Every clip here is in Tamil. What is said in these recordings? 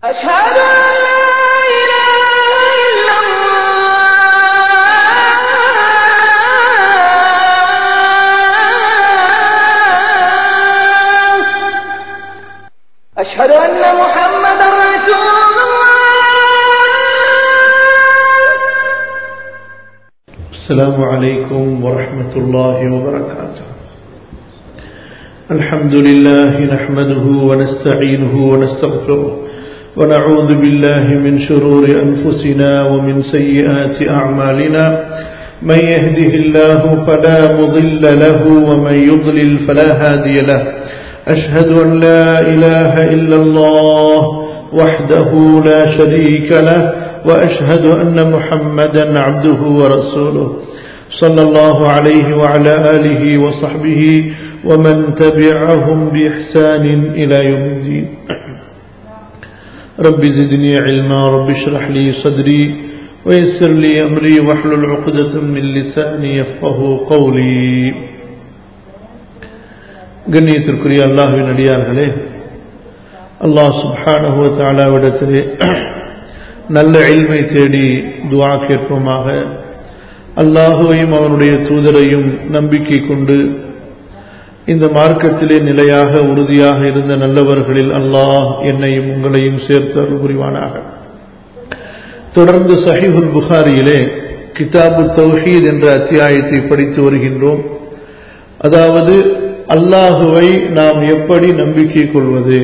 أشهد أن لا إله إلا الله أشهد أن محمدا رسول الله السلام عليكم ورحمة الله وبركاته الحمد لله نحمده ونستعينه ونستغفره ونعوذ بالله من شرور أنفسنا ومن سيئات أعمالنا من يهده الله فلا مضل له ومن يضلل فلا هادي له أشهد أن لا إله إلا الله وحده لا شريك له وأشهد أن محمدا عبده ورسوله صلى الله عليه وعلى آله وصحبه ومن تبعهم بإحسان إلى يوم الدين رب زدني علما رب اشرح لي صدري ويسر لي أمري واحلل عقدة من لساني يفقه قولي கண்ணியத்திற்குரிய அல்லாஹுவின் அடியார்களே அல்லாஹ் சுப்ஹானஹு வ தஆலாவிடத்திலே நல்ல இல்மை தேடி துஆ கேட்போமாக அல்லாஹுவையும் அவனுடைய தூதரையும் நம்பிக்கை கொண்டு இந்த மார்க்கத்திலே நிலையாக உறுதியாக இருந்த நல்லவர்களில் அல்லாஹ் என்னையும் உங்களையும் சேர்த்து அருள் புரிவானாக தொடர்ந்து சஹீஹுல் புகாரியிலே கிதாபு தௌஹீத் என்ற அத்தியாயத்தை படித்து வருகின்றோம் அதாவது அல்லாஹுவை நாம் எப்படி நம்பிக்கை கொள்வது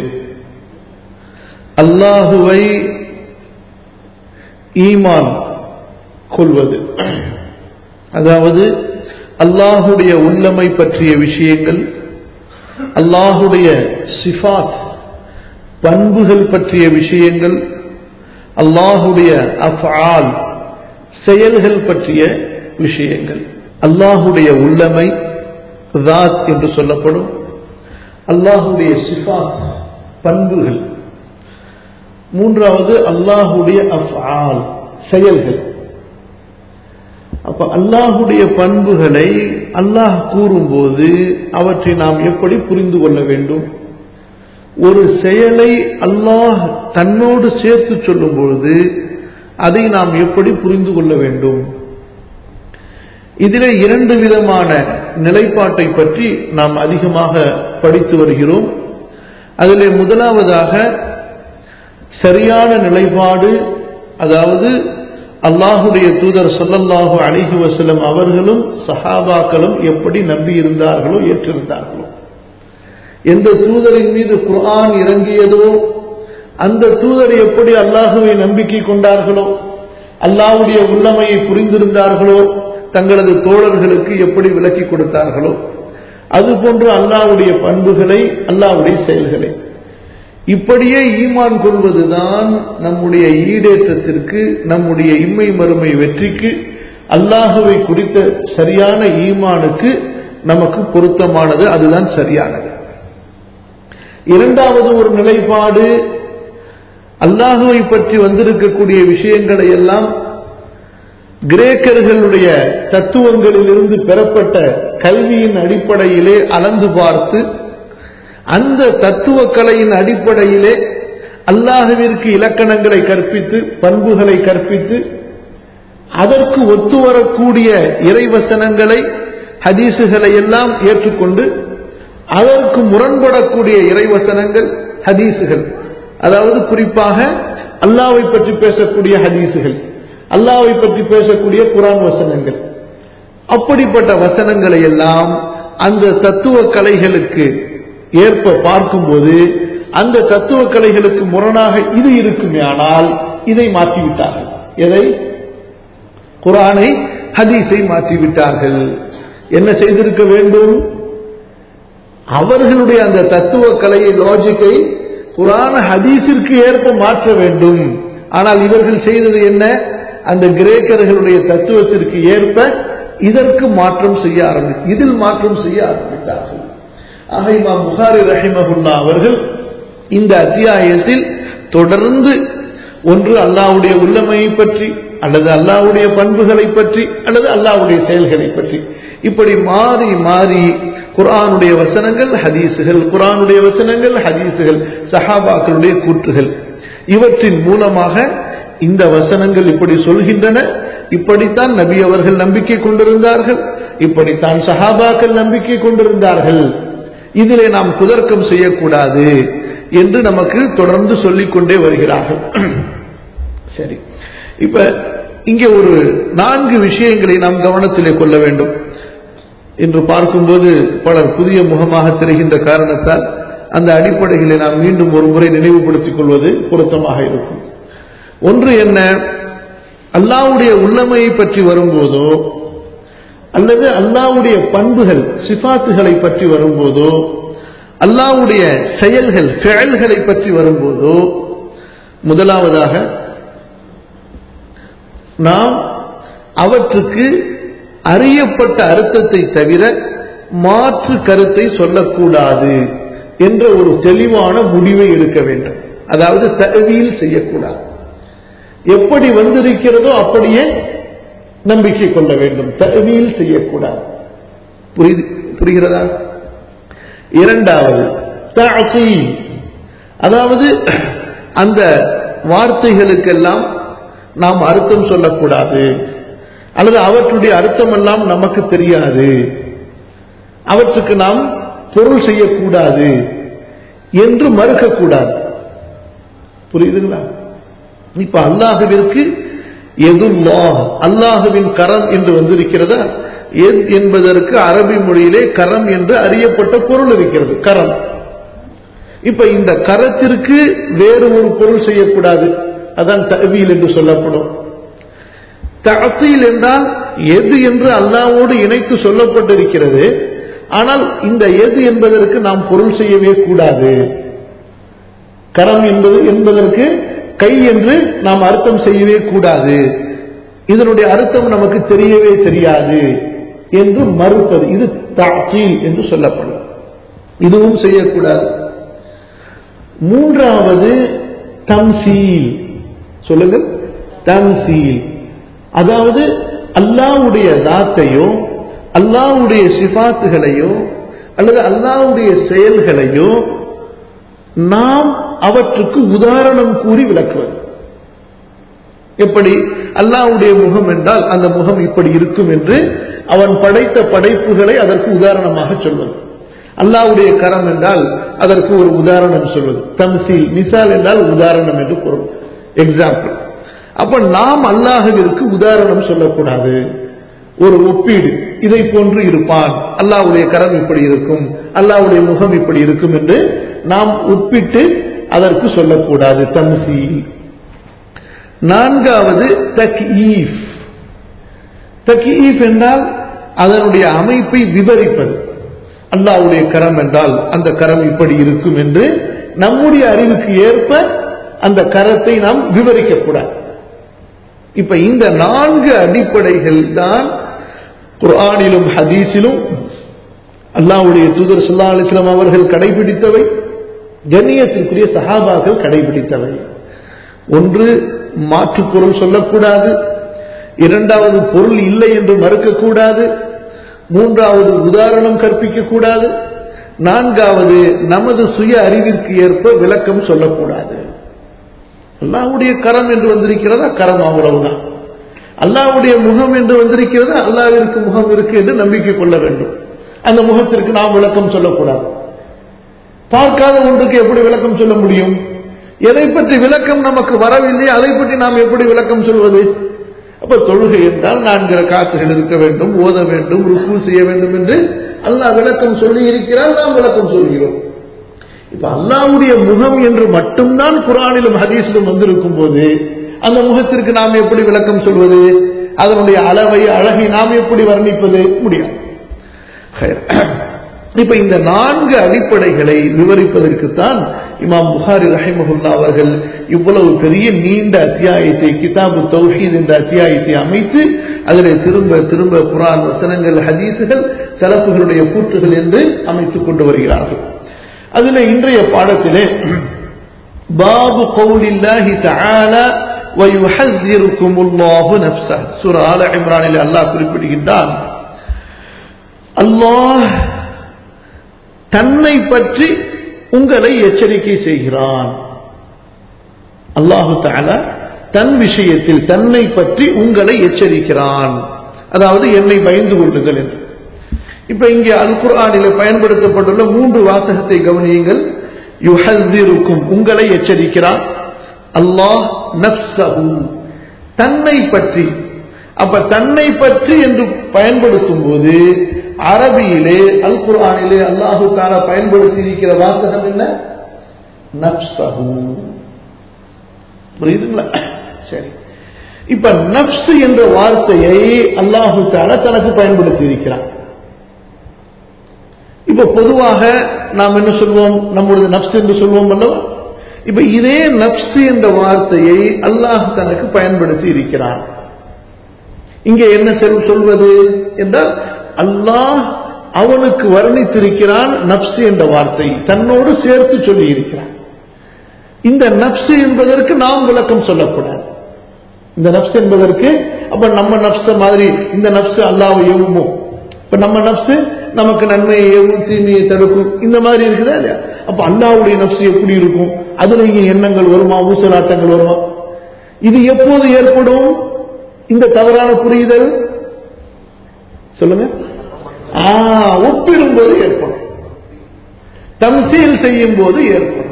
அல்லாஹுவை ஈமான் கொள்வது அதாவது அல்லாஹுடைய உள்ளமை பற்றிய விஷயங்கள் அல்லாஹுடைய சிஃபாத் பண்புகள் பற்றிய விஷயங்கள் அல்லாஹுடைய அஃஆல் செயல்கள் பற்றிய விஷயங்கள் அல்லாஹுடைய உள்ளமை தாத் என்று சொல்லப்படும் அல்லாஹுடைய சிஃபாத் பண்புகள் மூன்றாவது அல்லாஹுடைய அஃஆல் செயல்கள் அப்ப அல்லாஹுடைய பண்புகளை அல்லாஹ் கூறும்போது அவற்றை நாம் எப்படி புரிந்து கொள்ள வேண்டும் ஒரு செயலை அல்லாஹ் தன்னோடு சேர்த்து சொல்லும் பொழுது அதை நாம் எப்படி புரிந்து கொள்ள வேண்டும் இதிலே இரண்டு விதமான நிலைப்பாட்டை பற்றி நாம் அதிகமாக படித்து வருகிறோம் அதிலே முதலாவதாக சரியான நிலைப்பாடு அதாவது அல்லாஹுடைய தூதர் சொல்லல்லாஹு அலிஹி வசலம் அவர்களும் சஹாபாக்களும் எப்படி நம்பி இருந்தார்களோ ஏற்றிருந்தார்களோ எந்த தூதரின் மீது குர்ஆன் இறங்கியதோ அந்த தூதர் எப்படி அல்லாஹுவை நம்பிக்கை கொண்டார்களோ அல்லாஹுடைய உள்ளமையை புரிந்திருந்தார்களோ தங்களது தோழர்களுக்கு எப்படி விலக்கி கொடுத்தார்களோ அதுபோன்று அல்லாஹுடைய பண்புகளை அல்லாஹுடைய செயல்களை இப்படியே ஈமான் கொள்வதுதான் நம்முடைய ஈடேற்றத்திற்கு நம்முடைய இம்மை மறுமை வெற்றிக்கு அல்லாஹுவை குறித்த சரியான ஈமானுக்கு நமக்கு பொருத்தமானது அதுதான் சரியானது இரண்டாவது ஒரு நிலைப்பாடு அல்லாஹுவை பற்றி வந்திருக்கக்கூடிய விஷயங்களை எல்லாம் கிரேக்கர்களுடைய தத்துவங்களிலிருந்து பெறப்பட்ட கல்வியின் அடிப்படையிலே அளந்து பார்த்து அந்த தத்துவ கலையின் அடிப்படையிலே அல்லாஹுவிற்கு இலக்கணங்களை கற்பித்து பண்புகளை கற்பித்து அதற்கு ஒத்து வரக்கூடிய இறைவசனங்களை ஹதீசுகளை எல்லாம் ஏற்றுக்கொண்டு அதற்கு முரண்படக்கூடிய இறைவசனங்கள் ஹதீசுகள் அதாவது குறிப்பாக அல்லாவை பற்றி பேசக்கூடிய ஹதீசுகள் அல்லாவை பற்றி பேசக்கூடிய குரான் வசனங்கள் அப்படிப்பட்ட வசனங்களை எல்லாம் அந்த தத்துவ கலைகளுக்கு ஏற்ப பார்க்கும்போது அந்த தத்துவ கலைகளுக்கு முரணாக இது இருக்குமே ஆனால் இதை மாற்றிவிட்டார்கள் எதை குரானை ஹதீஸை மாற்றிவிட்டார்கள் என்ன செய்திருக்க வேண்டும் அவர்களுடைய அந்த தத்துவ கலையை லாஜிக்கை குரான ஹதீஸிற்கு ஏற்ப மாற்ற வேண்டும் ஆனால் இவர்கள் செய்தது என்ன அந்த கிரேக்கர்களுடைய தத்துவத்திற்கு ஏற்ப இதற்கு மாற்றம் செய்ய ஆரம்பி இதில் மாற்றம் செய்ய ஆரம்பித்தார்கள் ஆக இமாம் புகாரி ரஹிமகுல்லா அவர்கள் இந்த அத்தியாயத்தில் தொடர்ந்து ஒன்று அல்லாவுடைய உள்ளமையை பற்றி அல்லது அல்லாவுடைய பண்புகளை பற்றி அல்லது அல்லாவுடைய செயல்களை பற்றி இப்படி மாறி மாறி குர்ஆனுடைய வசனங்கள் ஹதீஸுகள் குர்ஆனுடைய வசனங்கள் ஹதீஸுகள் சஹாபாக்களுடைய கூற்றுகள் இவற்றின் மூலமாக இந்த வசனங்கள் இப்படி சொல்கின்றன இப்படித்தான் நபி அவர்கள் நம்பிக்கை கொண்டிருந்தார்கள் இப்படித்தான் சஹாபாக்கள் நம்பிக்கை கொண்டிருந்தார்கள் இதிலே நாம் குதர்க்கம் செய்யக்கூடாது என்று நமக்கு தொடர்ந்து சொல்லிக் கொண்டே வருகிறார்கள் சரி இப்ப இங்கே ஒரு நான்கு விஷயங்களை நாம் கவனத்திலே கொள்ள வேண்டும் என்று பார்க்கும்போது பலர் புதிய முகமாக தெரிகின்ற காரணத்தால் அந்த அடிப்படைகளை நாம் மீண்டும் ஒரு முறை நினைவுபடுத்திக் கொள்வது பொருத்தமாக இருக்கும் ஒன்று என்ன அல்லாவுடைய உள்ளமையை பற்றி வரும்போதோ அல்லது அல்லாவுடைய பண்புகள் சிபாத்துகளை பற்றி வரும்போதோ அல்லாவுடைய செயல்கள் செயல்களை பற்றி வரும்போதோ முதலாவதாக நாம் அவற்றுக்கு அறியப்பட்ட அர்த்தத்தை தவிர மாற்று கருத்தை சொல்லக்கூடாது என்ற ஒரு தெளிவான முடிவை எடுக்க வேண்டும் அதாவது தவியில் செய்யக்கூடாது எப்படி வந்திருக்கிறதோ அப்படியே நம்பிக்கை கொள்ள வேண்டும் தவியில் செய்யக்கூடாது புரியுது புரிகிறதா இரண்டாவது தஅதீல் அதாவது அந்த வார்த்தைகளுக்கெல்லாம் நாம் அர்த்தம் சொல்லக்கூடாது அல்லது அவற்றுடைய அர்த்தம் எல்லாம் நமக்கு தெரியாது அவற்றுக்கு நாம் பொருள் செய்யக்கூடாது என்று மறுக்கக்கூடாது புரியுதுங்களா இப்ப அல்லாஹுவிற்கு எதுல்லா அல்லாஹுவின் கரம் என்று வந்திருக்கிறதா எத் என்பதற்கு அரபி மொழியிலே கரம் என்று அறியப்பட்ட பொருள் இருக்கிறது கரம் இப்ப இந்த கரத்திற்கு வேறு ஒரு பொருள் செய்யக்கூடாது அதான் தவியில் என்று சொல்லப்படும் தஅத்தீல் என்றால் எது என்று அல்லாவோடு இணைத்து சொல்லப்பட்டிருக்கிறது ஆனால் இந்த எது என்பதற்கு நாம் பொருள் செய்யவே கூடாது கரம் என்பது என்பதற்கு கை என்று நாம் அர்த்தம் செய்யவே கூடாது இதனுடைய அர்த்தம் நமக்கு தெரியவே தெரியாது என்று மறுப்பது இது தாத்தீல் என்று சொல்லப்படும் இதுவும் செய்யக்கூடாது மூன்றாவது தம்சீல் சொல்லுங்க தம்சீல் அதாவது அல்லாவுடைய தாத்தையோ அல்லாவுடைய சிபாத்துகளையோ அல்லது அல்லாவுடைய செயல்களையோ நாம் அவற்றுக்கு உதாரணம் கூறி விளக்குவது எப்படி அல்லாவுடைய முகம் என்றால் அந்த முகம் இப்படி இருக்கும் என்று அவன் படைத்த படைப்புகளை அதற்கு உதாரணமாக சொல்வது அல்லாவுடைய கரம் என்றால் அதற்கு ஒரு உதாரணம் சொல்வது தம்சீல் மிசால் என்றால் உதாரணம் என்று பொருள் எக்ஸாம்பிள் அப்ப நாம் அல்லாஹுவிற்கு உதாரணம் சொல்லக்கூடாது ஒரு ஒப்பீடு இதை போன்று இருப்பான் அல்லாவுடைய கரம் இப்படி இருக்கும் அல்லாவுடைய முகம் இப்படி இருக்கும் என்று நாம் ஒப்பிட்டு அதற்கு சொல்லக்கூடாது தம்சீல் நான்காவது தக்ஈஃப் தக்ஈஃப் என்றால் அதனுடைய அமைப்பை விவரிப்பது அல்லாவுடைய கரம் என்றால் அந்த கரம் இப்படி இருக்கும் என்று நம்முடைய அறிவுக்கு ஏற்ப அந்த கரத்தை நாம் விவரிக்கக்கூடாது இப்ப இந்த நான்கு அடிப்படைகள் தான் குர்ஆனிலும் ஹதீஸிலும் அல்லாவுடைய தூதர் சுல்லா அலிஸ்லாம் அவர்கள் கடைபிடித்தவை கண்ணியத்திற்குரிய சஹாபாக்கள் கடைபிடித்தவை ஒன்று மாற்று பொருள் சொல்லக்கூடாது இரண்டாவது பொருள் இல்லை என்று மறுக்கக்கூடாது மூன்றாவது உதாரணம் கற்பிக்க கூடாது நான்காவது நமது சுய அறிவிற்கு ஏற்ப விளக்கம் சொல்லக்கூடாது அல்லாவுடைய கரம் என்று வந்திருக்கிறதா கரம் அவ்வளவுதான் அல்லாவுடைய முகம் என்று வந்திருக்கிறதா அல்லாவிற்கு முகம் இருக்கு என்று நம்பிக்கை கொள்ள வேண்டும் அந்த முகத்திற்கு நாம் விளக்கம் சொல்லக்கூடாது பார்க்காத ஒன்றுக்கு எப்படி விளக்கம் சொல்ல முடியும் எதை பற்றி விளக்கம் நமக்கு வரவில்லை அதை பற்றி நாம் எப்படி விளக்கம் சொல்வது அப்ப தொழுகை என்றால் நான்கிற காத்துகள் இருக்க வேண்டும் ஓத வேண்டும் ருக்கு செய்ய வேண்டும் என்று அல்லாஹ் விளக்கம் சொல்லி இருக்கிறார் நாம் விளக்கம் சொல்கிறோம் இப்ப அல்லாவுடைய முகம் என்று மட்டும்தான் குரானிலும் ஹதீஸிலும் வந்திருக்கும் போது அந்த முகத்திற்கு நாம் எப்படி விளக்கம் சொல்வது அதனுடைய அளவை அழகை நாம் எப்படி வர்ணிப்பது முடியாது இப்ப இந்த நான்கு அடிப்படைகளை விவரிப்பதற்குத்தான் இமாம் புகாரி ரஹிமஹுல்லா அவர்கள் இவ்வளவு பெரிய நீண்ட அத்தியாயத்தை கிதாபு தௌஹீத் என்ற அத்தியாயத்தை அமைத்து அதில் திரும்ப திரும்ப குரான் வசனங்கள் ஹதீசுகள் தலப்புகளுடைய கூற்றுகள் என்று அமைத்துக் கொண்டு வருகிறார்கள் அதுல இன்றைய பாடத்திலே பாபு கௌலில்லாஹி தஆலா ويحذركم الله نفسه சூரா ஆல இம்ரானில் அல்லாஹ் குறிப்பிடுகின்றான் அல்லாஹ் தன்னை பற்றி உங்களை எச்சரிக்கை செய்கிறான் அல்லாஹு தாலா தன் விஷயத்தில் தன்னை பற்றி உங்களை எச்சரிக்கிறான் அதாவது என்னை பயந்து கொள்ளுங்கள் என்று இப்ப இங்கே அல் குர்ஆனில் பயன்படுத்தப்பட்டுள்ள மூன்று வாசகத்தை கவனியுங்கள் யுஹல்திருக்கும் உங்களை எச்சரிக்கிறான் அல்லாஹ் நப்சஹு தன்னை பற்றி அப்ப தன்னை பற்றி என்று பயன்படுத்தும் போது அரபியிலே அல் குர்ஆனிலே அல்லாஹு தாலா பயன்படுத்தி இருக்கிற வாசகம் என்ன நப்சஹு புரியுதுங்களா சரி இப்ப நப்ஸ் என்ற வார்த்தையை அல்லாஹு தாலா தனக்கு பயன்படுத்தி இருக்கிறான் இப்ப பொதுவாக நாம் என்ன சொல்வோம் நம்முடைய நப்ஸ் என்று சொல்வோம் அல்லவா இப்ப இதே நப்ஸ் என்ற வார்த்தையை அல்லாஹ் தனக்கு பயன்படுத்தி இருக்கிறான் இங்கே என்ன சொல் சொல்வது என்றால் அல்லாஹ் அவனுக்கு வர்ணித்திருக்கிறான் நப்ஸ் என்ற வார்த்தை தன்னோடு சேர்த்து சொல்லி இருக்கிறான் இந்த நப்ஸ் என்பதற்கு நாம் விளக்கம் சொல்லக்கூடாது இந்த நப்ஸ் என்பதற்கு அப்ப நம்ம நப்ச மாதிரி இந்த நப்ஸ் அல்லாவை ஏவுமோ இப்ப நம்ம நப்சு நமக்கு நன்மையை ஏவும் தீமையை தடுக்கும் இந்த மாதிரி இருக்குதா இல்லையா அப்ப அல்லாவுடைய நப்சு எப்படி இருக்கும் அதுல இங்க எண்ணங்கள் வருமா ஊசலாட்டங்கள் வருமா இது எப்போது ஏற்படும் இந்த தவறான புரிதல் சொல்லுங்க ஆ, ஒப்பிடும்போது ஏற்படும் தம்சீல் செய்யும் போது ஏற்படும்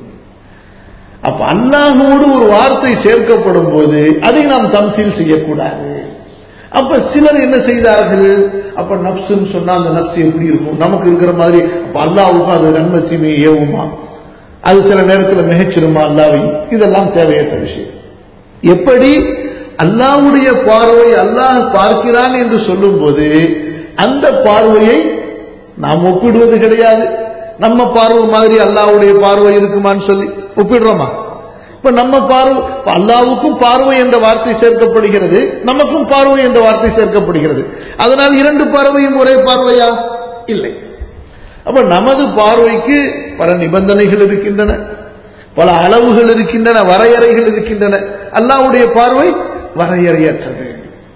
அப்ப அல்லாஹோடு ஒரு வார்த்தை சேர்க்கப்படும் போது அதை நாம் தம்சீல் செய்யக்கூடாது அப்ப சிலர் என்ன செய்தார்கள் அப்ப நப்சுன்னு சொன்னா அந்த நப்சு எப்படி இருக்கும் நமக்கு இருக்கிற மாதிரி அப்ப அல்லாவுக்கும் அது நன்மை தீமையை ஏவுமா அது சில நேரத்தில் மிகச்சிருமா அல்லாவை இதெல்லாம் தேவையற்ற விஷயம் எப்படி அல்லாவுடைய பார்வை அல்லாஹ் பார்க்கிறான் என்று சொல்லும்போது அந்த பார்வையை நாம் ஒப்பிடுவது கிடையாது நம்ம பார்வை மாதிரி அல்லாவுடைய பார்வை இருக்குமான்னு சொல்லி ஒப்பிடுறோமா இப்ப நம்ம பார்வை இப்ப அல்லாவுக்கும் பார்வை என்ற வார்த்தை சேர்க்கப்படுகிறது நமக்கும் பார்வை என்ற வார்த்தை சேர்க்கப்படுகிறது அதனால் இரண்டு பார்வையும் ஒரே பார்வையா இல்லை அப்ப நமது பார்வைக்கு பல நிபந்தனைகள் இருக்கின்றன பல அளவுகள் இருக்கின்றன வரையறைகள் இருக்கின்றன அல்லாவுடைய பார்வை வரையறையற்றது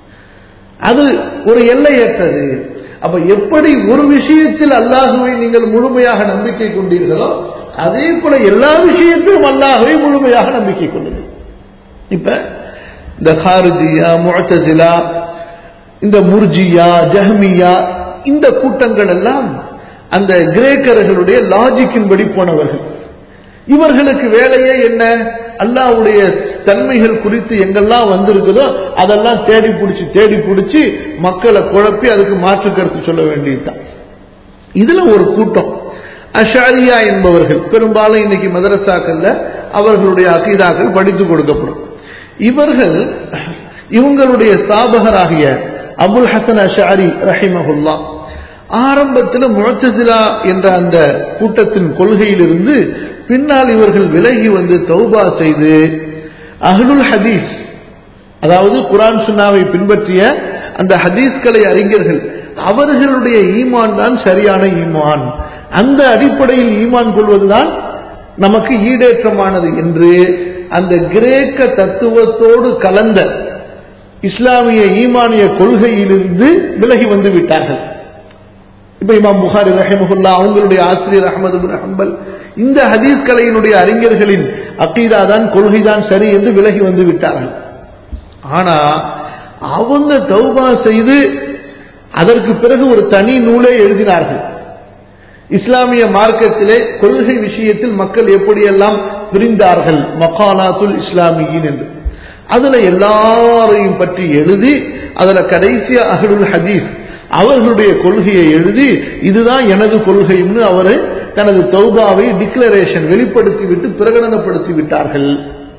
அது ஒரு எல்லையற்றது அப்ப எப்படி ஒரு விஷயத்தில் அல்லாஹுவை நீங்கள் முழுமையாக நம்பிக்கை கொண்டீர்களோ அதே போல எல்லா விஷயத்திலும் அல்லாஹுவை முழுமையாக நம்பிக்கை கொள்ளுங்கள் இப்ப இந்த ஹாரிஜியா முஅத்தசிலா இந்த முர்ஜியா ஜஹ்மியா இந்த கூட்டங்கள் எல்லாம் அந்த கிரேக்கர்களுடைய லாஜிக்கின்படி போனவர்கள் இவர்களுக்கு வேலையே என்ன அல்லாவுடைய தன்மைகள் குறித்து எங்கெல்லாம் வந்திருக்குதோ அதெல்லாம் தேடி பிடிச்சி தேடி பிடிச்சி மக்களை குழப்பி அதுக்கு மாற்று கருத்து சொல்ல வேண்டியதுதான் இதுல ஒரு கூட்டம் அஷாரியா என்பவர்கள் பெரும்பாலும் இன்னைக்கு மதரசாக்கள்ல அவர்களுடைய அகீதாக்கள் படித்து கொடுக்கப்படும் இவர்கள் இவங்களுடைய ஸ்தாபகராகிய அபுல் ஹசன் அஷாரி ரஹிமஹுல்லா ஆரம்பத்தில் முழத்தசிலா என்ற அந்த கூட்டத்தின் கொள்கையிலிருந்து பின்னால் இவர்கள் விலகி வந்து தௌபா செய்து அஹ்லுல் ஹதீஸ் அதாவது குரான் சுன்னாவை பின்பற்றிய அந்த ஹதீஸ்களை அறிஞர்கள் அவர்களுடைய ஈமான் தான் சரியான ஈமான் அந்த அடிப்படையில் ஈமான் கொள்வதுதான் நமக்கு ஈடேற்றமானது என்று அந்த கிரேக்க தத்துவத்தோடு கலந்த இஸ்லாமிய ஈமானிய கொள்கையிலிருந்து விலகி வந்து விட்டார்கள் இப்ப இமாம் புகாரி ரஹிமஹுல்லா அவங்களுடைய ஆசிரியர் அகமது பின் ஹம்பல் இந்த ஹதீஸ் கலையினுடைய அறிஞர்களின் அக்கீதா தான் கொள்கை தான் சரி என்று விலகி வந்து விட்டார்கள் ஆனா அவங்க தௌபா செய்து அதற்கு பிறகு ஒரு தனி நூலை எழுதினார்கள் இஸ்லாமிய மார்க்கத்திலே கொள்கை விஷயத்தில் மக்கள் எப்படியெல்லாம் பிரிந்தார்கள் மகாலாத்துல் இஸ்லாமியின் என்று அதுல எல்லாரையும் பற்றி எழுதி அதுல கடைசியா அகலுல் ஹதீஸ் அவர்களுடைய கொள்கையை எழுதி இதுதான் எனது கொள்கைன்னு அவர் தனது தௌபாவை டிக்ளரேஷன் வெளிப்படுத்தி விட்டு பிரகடனப்படுத்தி விட்டார்கள்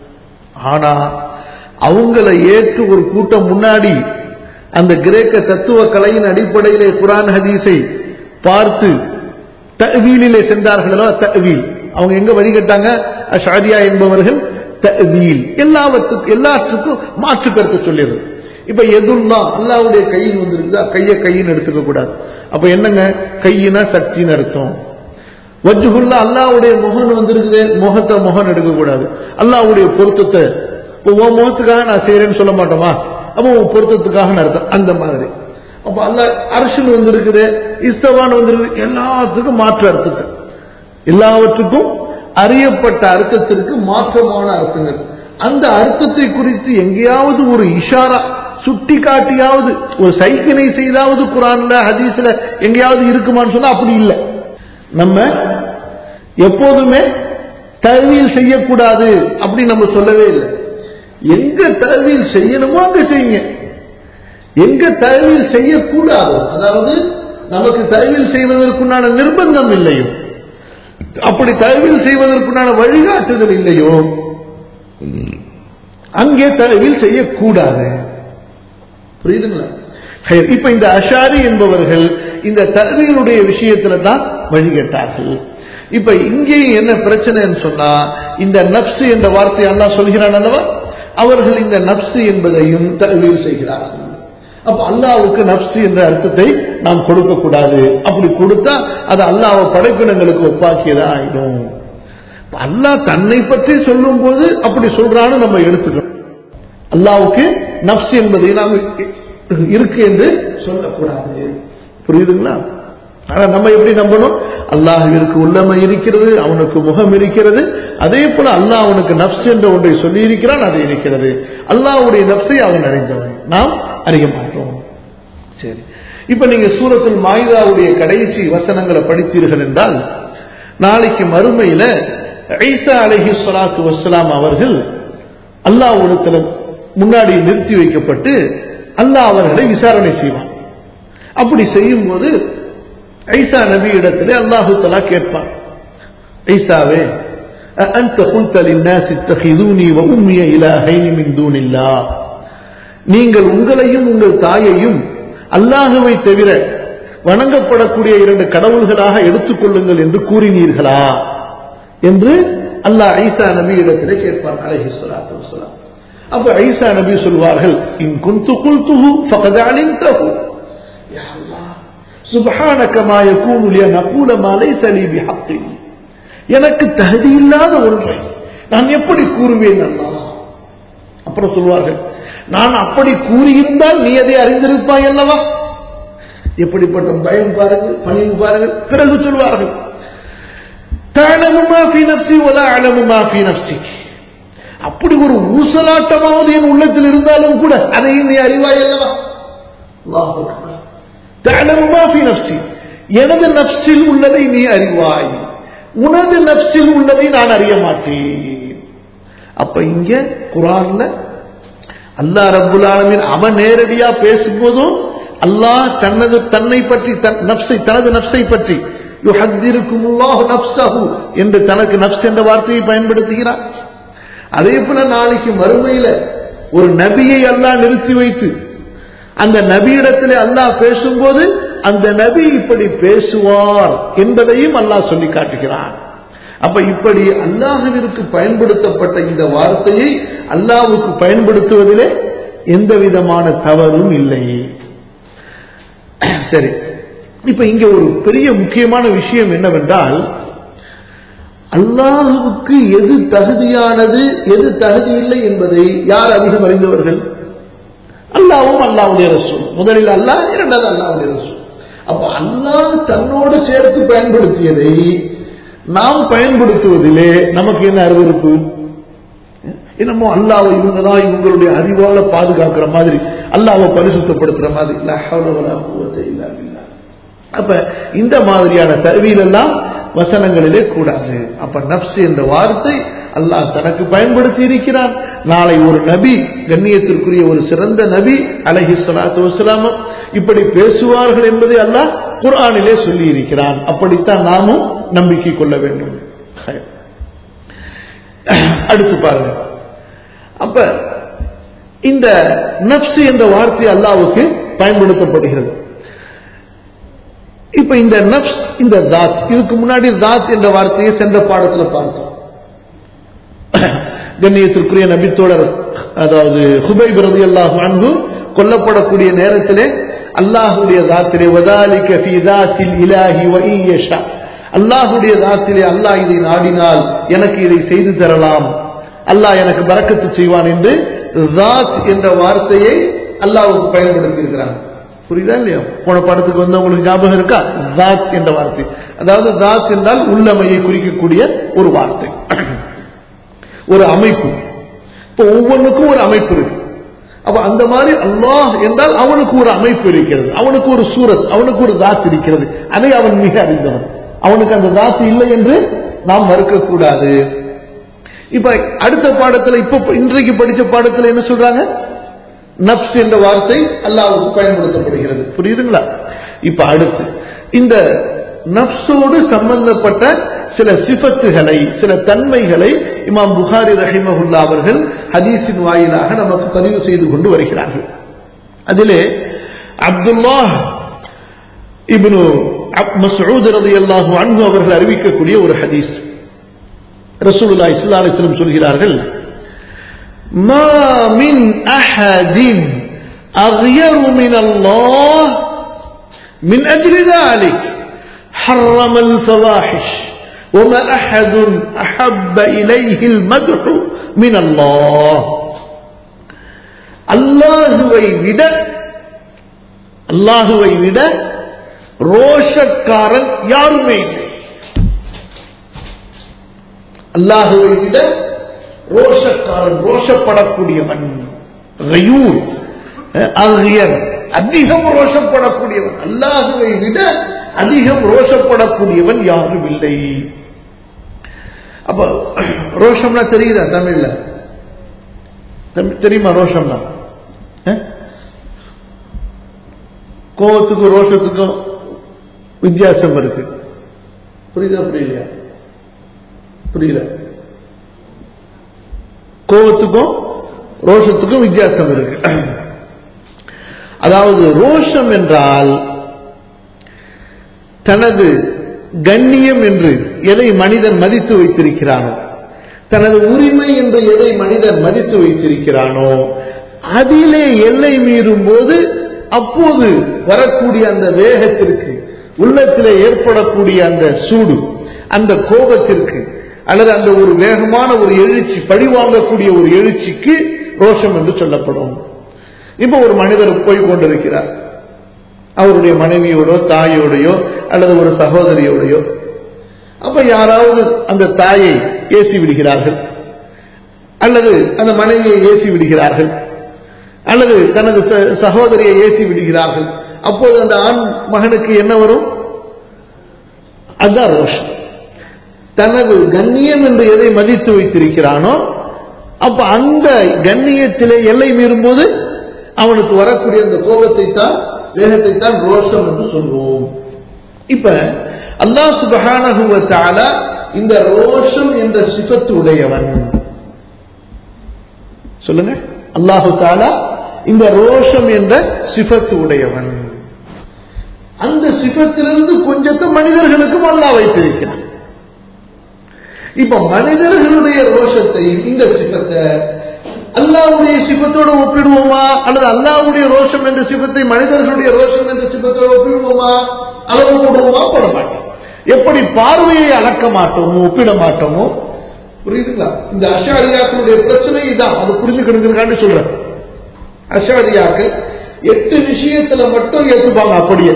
ஆனா அவங்கள ஏற்று ஒரு கூட்டம் முன்னாடி அந்த கிரேக்க தத்துவ கலையின் அடிப்படையிலே குரான் ஹதீஸை பார்த்து தவீலிலே சென்றார்களோ தவீல் அவங்க எங்க வழிகட்டாங்க ஷாரியா என்பவர்கள் தவீல் எல்லாவற்றுக்கும் எல்லாத்துக்கும் மாற்று கருத்து சொல்லிடுறது இப்ப எதுன்னா அல்லாவுடைய கையின் வந்துருக்குதா கைய கையின் எடுத்துக்க கூடாது அப்ப என்னங்க கையினா சக்தின்னு அர்த்தம் வஜ்ஹுல்லா அல்லாவுடைய முகன் வந்திருக்குது முகத்தை முகன் எடுக்க கூடாது அல்லாவுடைய பொருத்தத்தை இப்போ உன் முகத்துக்காக நான் செய்யறேன்னு சொல்ல மாட்டோமா அப்போ உன் பொருத்தத்துக்காக அர்த்தம் அந்த மாதிரி அப்ப அல்ல அரசுன்னு வந்திருக்குது இஸ்தவான் வந்திருக்குது எல்லாத்துக்கும் மாற்று அர்த்தத்தை எல்லாவற்றுக்கும் அறியப்பட்ட அர்த்தத்திற்கு மாற்றமான அர்த்தங்கள் அந்த அர்த்தத்தை குறித்து எங்கேயாவது ஒரு இஷாரா சுட்டி காட்டியாவது ஒரு சைக்கிளை செய்தாவது குரான்ல ஹதீஸ்ல எங்கேயாவது இருக்குமான்னு சொன்னா அப்படி இல்லை நம்ம எப்போதுமே தழுவியல் செய்யக்கூடாது அப்படி நம்ம சொல்லவே இல்லை எங்க தழுவியல் செய்யணுமோ அங்க செய்யுங்க எங்க தழுவியல் செய்யக்கூடாது அதாவது நமக்கு தழுவியல் செய்வதற்குண்டான நிர்பந்தம் இல்லையோ அப்படி தழுவியல் செய்வதற்குண்டான வழிகாட்டுதல் இல்லையோ அங்கே தழுவில் செய்யக்கூடாது புரியுதுங்களா ஹைர். இப்ப இந்த அஷாரி என்பவர்கள் இந்த தழுவியலுடைய விஷயத்துல தான் வழிகட்டார்கள் இப்ப இங்கேயும் என்ன பிரச்சனைன்னு சொன்னா இந்த நப்சு என்ற வார்த்தை அல்லாஹ் சொல்கிறான் அல்லவா அவர்கள் இந்த நப்சு என்பதையும் தழுவியல் செய்கிறார்கள் அப்ப அல்லாவுக்கு நப்சு என்ற அர்த்தத்தை நாம் கொடுக்க கூடாது அப்படி கொடுத்தா அது அல்லாஹ் படைப்பினங்களுக்கு ஒப்பாக்கியதா ஆயிடும் இப்ப அல்லாஹ் தன்னை பற்றி சொல்லும் போது அப்படி சொல்றான்னு நம்ம எடுத்துக்கணும் அல்லாவுக்கு நப்ஸ் என்பதை நாம் இருக்கு என்று சொல்லக்கூடாது புரியுதுங்களா ஆனா நம்ம எப்படி நம்பணும் அல்லாஹிற்கு உள்ளமை இருக்கிறது அவனுக்கு முகம் இருக்கிறது அதே போல அல்லாஹ் அவனுக்கு நப்ஸ் என்ற ஒன்றை சொல்லி இருக்கிறான் அது இருக்கிறது அல்லாஹ்வுடைய நப்சை அவன் அறிந்தவன் நாம் அறிய மாட்டோம் சரி இப்ப நீங்க சூரத்துல் மாயுதாவுடைய கடைசி வசனங்களை படித்தீர்கள் என்றால் நாளைக்கு மறுமையில ஈசா அலைஹி ஸலாத்து வஸ்ஸலாம் அவர்கள் அல்லாஹ்விடத்துல முன்னாடி நிறுத்தி வைக்கப்பட்டு அல்லாஹ் அவர்களை விசாரணை செய்வான் அப்படி செய்யும் போது ஐசா நபி இடத்திலே அல்லாஹு தலா கேட்பான் ஐசாவே أنت قلت للناس اتخذوني وأمي إلهين من دون الله நீங்கள் உங்களையும் உங்கள் தாயையும் அல்லாஹுவை தவிர வணங்கப்படக்கூடிய இரண்டு கடவுள்களாக எடுத்துக்கொள்ளுங்கள் என்று கூறினீர்களா என்று அல்லாஹ் ஐசா நபி இடத்திலே கேட்பான் அலைஹி ஸலாத்து வஸலாம் அப்ப ஐசா நபி சொல்வார்கள் இன் குன்து குல்துஹு ஃபகத் அலிம்தஹு யா அல்லாஹ் சுப்ஹானக மா யகூனு லி அன் அகூல மா லைஸ லீ பிஹக்கின் எனக்கு தகுதி இல்லாத ஒன்றை நான் எப்படி கூறுவேன் அல்லாஹ் அப்புறம் சொல்வார்கள் நான் அப்படி கூறியிருந்தால் நீ அதை அறிந்திருப்பாய் அல்லவா எப்படிப்பட்ட பயம் பாருங்கள் பணிவு பாருங்கள் பிறகு சொல்வார்கள் تعلم ما في نفسي ولا أعلم ما في نفسك அப்படி ஒரு ஊசலாட்டமாவது என் உள்ளத்தில் இருந்தாலும் கூட அதையும் நீ அறிவாய் அல்லவா அல்லாஹ் அக்பர். تعلم ما في نفسي எனது நப்சில் உள்ளதை நீ அறிவாய் உனது நப்சில் உள்ளதை நான் அறிய மாட்டேன் அப்ப இங்க குரான்ல அல்லாஹ் ரப்புல் ஆலமீன் அவன் நேரடியா பேசும்போதும் அல்லாஹ் தனது தன்னை பற்றி தன் நப்சை தனது நப்சை பற்றி யுஹத்திருக்குமுல்லாஹு நப்சஹு என்று தனக்கு நப்ஸ் என்ற வார்த்தையை பயன்படுத்துகிறார் அதே போல நாளைக்கு மறுமையில ஒரு நபியை அல்லாஹ் நிறுத்தி வைத்து அந்த நபியிடத்திலே அல்லாஹ் பேசும்போது அந்த நபி இப்படி பேசுவார் என்பதையும் அல்லாஹ் சொல்லி காட்டுகிறான் அப்ப இப்படி அல்லாஹுவிற்கு பயன்படுத்தப்பட்ட இந்த வார்த்தையை அல்லாஹ்வுக்கு பயன்படுத்துவதிலே எந்த விதமான தவறும் இல்லை சரி இப்ப இங்க ஒரு பெரிய முக்கியமான விஷயம் என்னவென்றால் அல்லாஹுவுக்கு எது தகுதியானது எது தகுதி இல்லை என்பதை யார் அதிகம் அறிந்தவர்கள் அல்லாவும் அல்லாவுடைய ரசூல் முதலில் அல்லாஹ் இரண்டாவது அல்லாவுடைய ரசூல் அப்ப அல்லாஹ் தன்னோடு சேர்த்து பயன்படுத்தியதை நாம் பயன்படுத்துவதிலே நமக்கு என்ன அருவருப்பு என்னமோ அல்லாவை இவங்க தான் இவங்களுடைய அறிவால பாதுகாக்கிற மாதிரி அல்லாவை பரிசுத்தப்படுத்துற மாதிரி லா ஹவ்ல வலா குவத்த இல்லா பில்லாஹ். அப்ப இந்த மாதிரியான தருவியில் எல்லாம் வசனங்களிலே கூடாது அப்ப நப்ஸ் என்ற வார்த்தை அல்லாஹ் தனக்கு பயன்படுத்தி இருக்கிறான் நாளை ஒரு நபி கண்ணியத்திற்குரிய ஒரு சிறந்த நபி அலஹி சலாத்து வசலாம் இப்படி பேசுவார்கள் என்பதை அல்லாஹ் குர்ஆனிலே சொல்லி இருக்கிறான் அப்படித்தான் நாமும் நம்பிக்கை கொள்ள வேண்டும் அடுத்து பாருங்க அப்ப இந்த நப்ஸ் என்ற வார்த்தை அல்லாவுக்கு பயன்படுத்தப்படுகிறது இப்ப இந்த நப்ஸ் இந்த தாத் இதுக்கு முன்னாடி தாத் என்ற வார்த்தையை சென்ற பாடத்துல பார்த்தோம் கண்ணியத்திற்குரிய நபித்தோழர் அதாவது ஹுபை பிரதி அல்லாஹ் அன்பு கொல்லப்படக்கூடிய நேரத்திலே அல்லாஹுடைய தாத்திலே வதாலிக ஃபி தாத்தில் இலாஹி வ இன் யஷா அல்லாஹுடைய தாத்திலே அல்லாஹ் இதை நாடினால் எனக்கு இதை செய்து தரலாம் அல்லாஹ் எனக்கு பறக்கத்து செய்வான் என்று தாத் என்ற வார்த்தையை அல்லாஹ்வுக்கு பயன்படுத்தி இருக்கிறாங்க புரியுதா இல்லையா போன பாடத்துக்கு வந்து உங்களுக்கு ஞாபகம் இருக்கா தாத் என்ற வார்த்தை அதாவது தாத் என்றால் உள்ளமையை குறிக்கக்கூடிய ஒரு வார்த்தை ஒரு அமைப்பு இப்போ ஒவ்வொன்றுக்கும் ஒரு அமைப்பு இருக்கு அப்ப அந்த மாதிரி அல்லாஹ் என்றால் அவனுக்கு ஒரு அமைப்பு இருக்கிறது அவனுக்கு ஒரு சூரத் அவனுக்கு ஒரு தாத் இருக்கிறது அதை அவன் மிக அறிந்தவன் அவனுக்கு அந்த தாத்து இல்லை என்று நாம் மறுக்கக்கூடாது இப்ப அடுத்த பாடத்துல இப்ப இன்றைக்கு படிச்ச பாடத்துல என்ன சொல்றாங்க நப்ஸ் என்ற வார்த்தை அல்லாவுக்கு பயன்படுத்தப்படுகிறது புரியுதுங்களா இப்ப அடுத்து இந்த நப்சோடு சம்பந்தப்பட்ட சில சிபத்துகளை சில தன்மைகளை இமாம் புகாரி ரஹிமஹுல்லா அவர்கள் ஹதீஸின் வாயிலாக நமக்கு பதிவு செய்து கொண்டு வருகிறார்கள் அதிலே அப்துல்லா இப்னு மசூத் ரலியல்லாஹு அன்ஹு அவர்கள் அறிவிக்கக்கூடிய ஒரு ஹதீஸ் ரசூலுல்லாஹி ஸல்லல்லாஹு அலைஹி வஸல்லம் சொல்கிறார்கள் ما من أحد أغير من الله من أجل ذلك حرم الفواحش وما أحد أحب إليه المدح من الله அல்லாஹுவை விட அல்லாஹுவை விட ரோஷக்காரன் யாருமே இல்லை அல்லாஹுவை விட ரோஷக்காரன் ரோஷப்படக்கூடியவன் கயூர் அகியர் அதிகம் ரோஷப்படக்கூடியவன் அல்லாஹுவை விட அதிகம் ரோஷப்படக்கூடியவன் யாரும் இல்லை அப்ப ரோஷம்னா தெரியுதா தமிழ்ல தெரியுமா ரோஷம்னா கோபத்துக்கும் ரோஷத்துக்கும் வித்தியாசம் இருக்கு புரியுதா புரியலையா புரியல கோபத்துக்கும் ரோஷத்துக்கும் வித்தியாசம் இருக்கு அதாவது ரோஷம் என்றால் தனது கண்ணியம் என்று எதை மனிதன் மதித்து வைத்திருக்கிறானோ தனது உரிமை என்று எதை மனிதன் மதித்து வைத்திருக்கிறானோ அதிலே எல்லை மீறும் போது அப்போது வரக்கூடிய அந்த வேகத்திற்கு உள்ளத்திலே ஏற்படக்கூடிய அந்த சூடு அந்த கோபத்திற்கு அல்லது அந்த ஒரு வேகமான ஒரு எழுச்சி பழிவாங்கக்கூடிய ஒரு எழுச்சிக்கு ரோஷம் என்று சொல்லப்படும் இப்ப ஒரு மனிதர் போய் கொண்டிருக்கிறார் அவருடைய மனைவியோடோ தாயோடையோ அல்லது ஒரு சகோதரியோடையோ அப்ப யாராவது அந்த தாயை ஏசி விடுகிறார்கள் அல்லது அந்த மனைவியை ஏசி விடுகிறார்கள் அல்லது தனது சகோதரியை ஏசி விடுகிறார்கள் அப்போது அந்த ஆண் மகனுக்கு என்ன வரும் அதுதான் ரோஷம் தனது கண்ணியம் என்று எதை மதித்து வைத்திருக்கிறானோ அப்ப அந்த கண்ணியத்திலே எல்லை மீறும்போது அவனுக்கு வரக்கூடிய அந்த கோபத்தை தான் வேகத்தை தான் ரோஷம் என்று சொல்வோம் இப்ப அல்லாஹ் சுபகான இந்த ரோஷம் என்ற சிபத்து உடையவன் சொல்லுங்க அல்லாஹு தாலா இந்த ரோஷம் என்ற சிபத்து உடையவன் அந்த சிபத்திலிருந்து கொஞ்சத்தை மனிதர்களுக்கும் அல்லாஹ் வைத்திருக்கிறான் இப்ப மனிதர்களுடைய ரோஷத்தை இந்த சிபத்தை அல்லாவுடைய சிபத்தோட ஒப்பிடுவோமா அல்லது அல்லாவுடைய ரோஷம் என்ற சிபத்தை மனிதர்களுடைய ரோஷம் என்ற சிபத்தோட ஒப்பிடுவோமா அளவு போடுவோமா போட மாட்டோம் எப்படி பார்வையை அளக்க மாட்டோமோ ஒப்பிட மாட்டோமோ புரியுதுங்களா இந்த அஷாரியாக்களுடைய பிரச்சனை இதான் அது புரிஞ்சுக்கணுங்கிறக்காண்டி சொல்றேன் அஷாரியாக்கள் எட்டு விஷயத்துல மட்டும் ஏற்றுப்பாங்க அப்படியே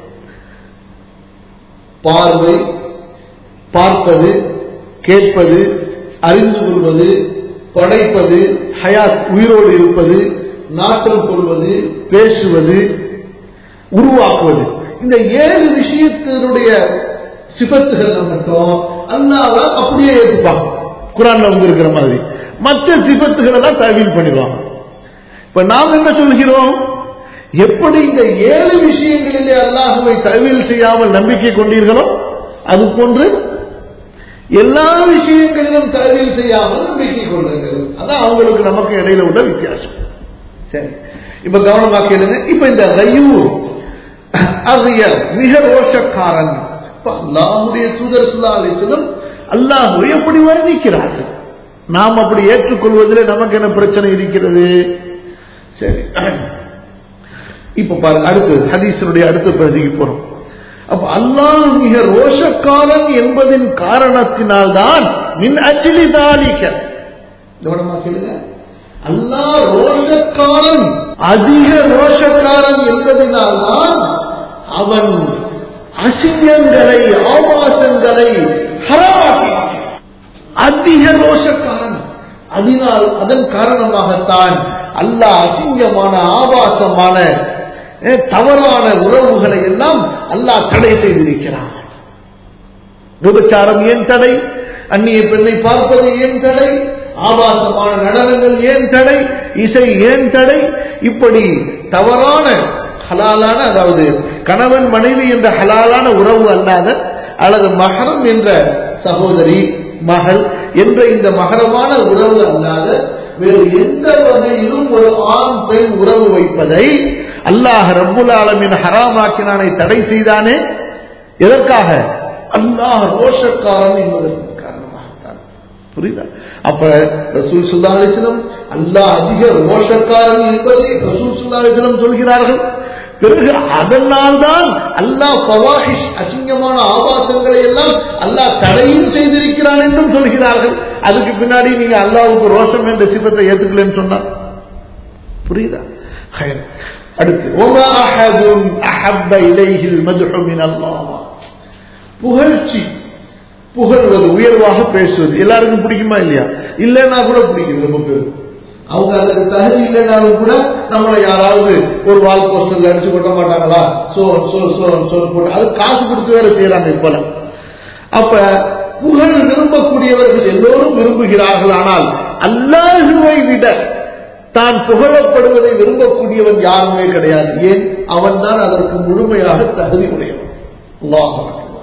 பார்வை பார்ப்பது கேட்பது அறிந்து கொள்வது படைப்பது ஹயாத் உயிரோடு இருப்பது நாட்டம் கொள்வது பேசுவது உருவாக்குவது இந்த ஏழு விஷயத்தினுடைய சிபத்துகள் மட்டும் அல்லாத அப்படியே ஏற்றுப்பாங்க குரான்ல வந்து இருக்கிற மாதிரி மற்ற சிபத்துகளை தான் தவியல் பண்ணிடுவாங்க இப்ப நாம் என்ன சொல்கிறோம் எப்படி இந்த ஏழு விஷயங்களிலே அல்லாஹுவை தவியல் செய்யாமல் நம்பிக்கை கொண்டீர்களோ அது போன்று எல்லா விஷயங்களிலும் தவியல் செய்யாமல் நம்பிக்கை கொள்ளுங்கள் அதான் அவங்களுக்கு நமக்கு இடையில உள்ள வித்தியாசம் சரி இப்ப கவனமா கேளுங்க இப்ப இந்த ரயூர் அதையர் மிக ரோஷக்காரன் அல்லாஹுடைய தூதர் சுல்லா அலிஸ்லம் அல்லாஹுவை எப்படி வர்ணிக்கிறார்கள் நாம் அப்படி ஏற்றுக்கொள்வதில் நமக்கு என்ன பிரச்சனை இருக்கிறது சரி இப்ப பாருங்க அடுத்து ஹதீசனுடைய அடுத்த பகுதிக்கு போறோம் அப்ப அல்லாஹ் மிக ரோஷக்காரன் என்பதின் காரணத்தினால் தான் மின் அச்சிலி தாலிக்க கவனமா கேளுங்க அல்லாஹ் ரோஷக்காரன் அதிக ரோஷக்காரன் என்பதனால் தான் அவன் அசிங்கங்களை ஆபாசங்களை ஹராமாக்கினான் அதிக ரோஷக்காரன் அதனால் அதன் காரணமாகத்தான் அல்லாஹ் அசிங்கமான ஆபாசமான அஹ், தவறான உறவுகளை எல்லாம் அல்லாஹ் தடை செய்திருக்கிறான் விபச்சாரம் ஏன் தடை அந்நிய பெண்ணை பார்ப்பது ஏன் தடை ஆபாசமான நடனங்கள் ஏன் தடை இசை ஏன் தடை இப்படி தவறான ஹலாலான அதாவது கணவன் மனைவி என்ற ஹலாலான உறவு அல்லாத அல்லது மகரம் என்ற சகோதரி மகள் என்ற இந்த மகரமான உறவு அல்லாத வேறு எந்த வகையிலும் ஒரு ஆண் பெண் உறவு வைப்பதை அல்லாஹ் ரப்புல் ஆலமின் ஹராமாக்கினானை தடை செய்தானே எதற்காக அல்லாஹ் ரோஷக்காரன் என்பதற்கு காரணமாகத்தான் புரியுதா அப்ப ரசூல் சுல்லா அலிஸ்லம் அல்லாஹ் அதிக ரோஷக்காரன் என்பதை ரசூல் சுல்லா அலிஸ்லம் சொல்கிறார்கள் பிறகு அதனால்தான் அல்லாஹ் பவாஹிஷ் அசிங்கமான ஆபாசங்களை எல்லாம் அல்லாஹ் தடையும் செய்திருக்கிறான் என்றும் சொல்கிறார்கள் அதுக்கு பின்னாடி நீங்க அல்லாஹ்வுக்கு ரோஷம் என்ற சிபத்தை ஏத்துக்கலன்னு சொன்னா புரியுதா ஹைர். அடுத்து ஒமா அஹதுன் அஹப்ப இலைஹில் மதுஹு மின் அல்லாஹ் புகழ்ச்சி புகழ்வது உயர்வாக பேசுவது எல்லாருக்கும் பிடிக்குமா இல்லையா இல்லைன்னா கூட பிடிக்கும் ரொம்ப பேர் அவங்க அதுக்கு தகுதி இல்லைனாலும் கூட நம்மளை யாராவது ஒரு வால் போஸ்டர்ல அடிச்சு கொட்ட மாட்டாங்களா சோ சோ சோ சோ போட்டு அது காசு கொடுத்து வேற செய்யறாங்க இப்ப அப்ப புகழ் விரும்பக்கூடியவர்கள் எல்லோரும் விரும்புகிறார்கள் ஆனால் அல்லாஹுவை விட தான் புகழப்படுவதை விரும்பக்கூடியவன் யாருமே கிடையாது ஏன் அவன்தான் அதற்கு முழுமையாக தகுதி உடையவன் அல்லாஹ் அக்பர்.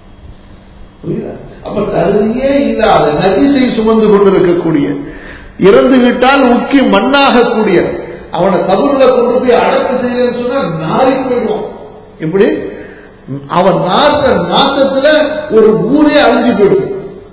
புரியுதா? அப்ப தகுதியே இல்லாத நதிசை சுமந்து கொண்டிருக்கக்கூடிய இறந்து விட்டால் முக்கிய மண்ணாக கூடிய அவனை கபூர்ல கொண்டு போய் அடக்கம் செய்யலன்னு சொன்னா நாரி போயிடுவான் இப்படி அவன் நாட்ட நாட்டத்துல ஒரு ஊரே அழிஞ்சு போயிடும்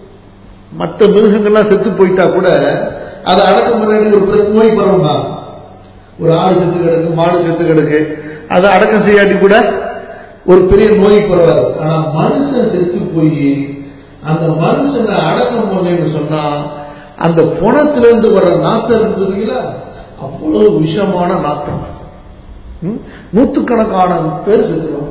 மற்ற மிருகங்கள்லாம் செத்து போயிட்டா கூட அதை அடக்கம் பண்ணி ஒரு பெரிய நோய் பரவுமா ஒரு ஆடு செத்து கிடக்கு மாடு செத்து கிடக்கு அதை அடக்கம் செய்யாட்டி கூட ஒரு பெரிய நோய் பரவாது ஆனா மனுஷன் செத்து போய் அந்த மனுஷனை அடக்கம் பண்ணேன்னு சொன்னா அந்த புணத்திலிருந்து வர நாத்தம் இருந்ததுங்களா அவ்வளவு விஷமான நாத்தம் ம்? நூற்றுக்கணக்கான பேர் செத்துருவாங்க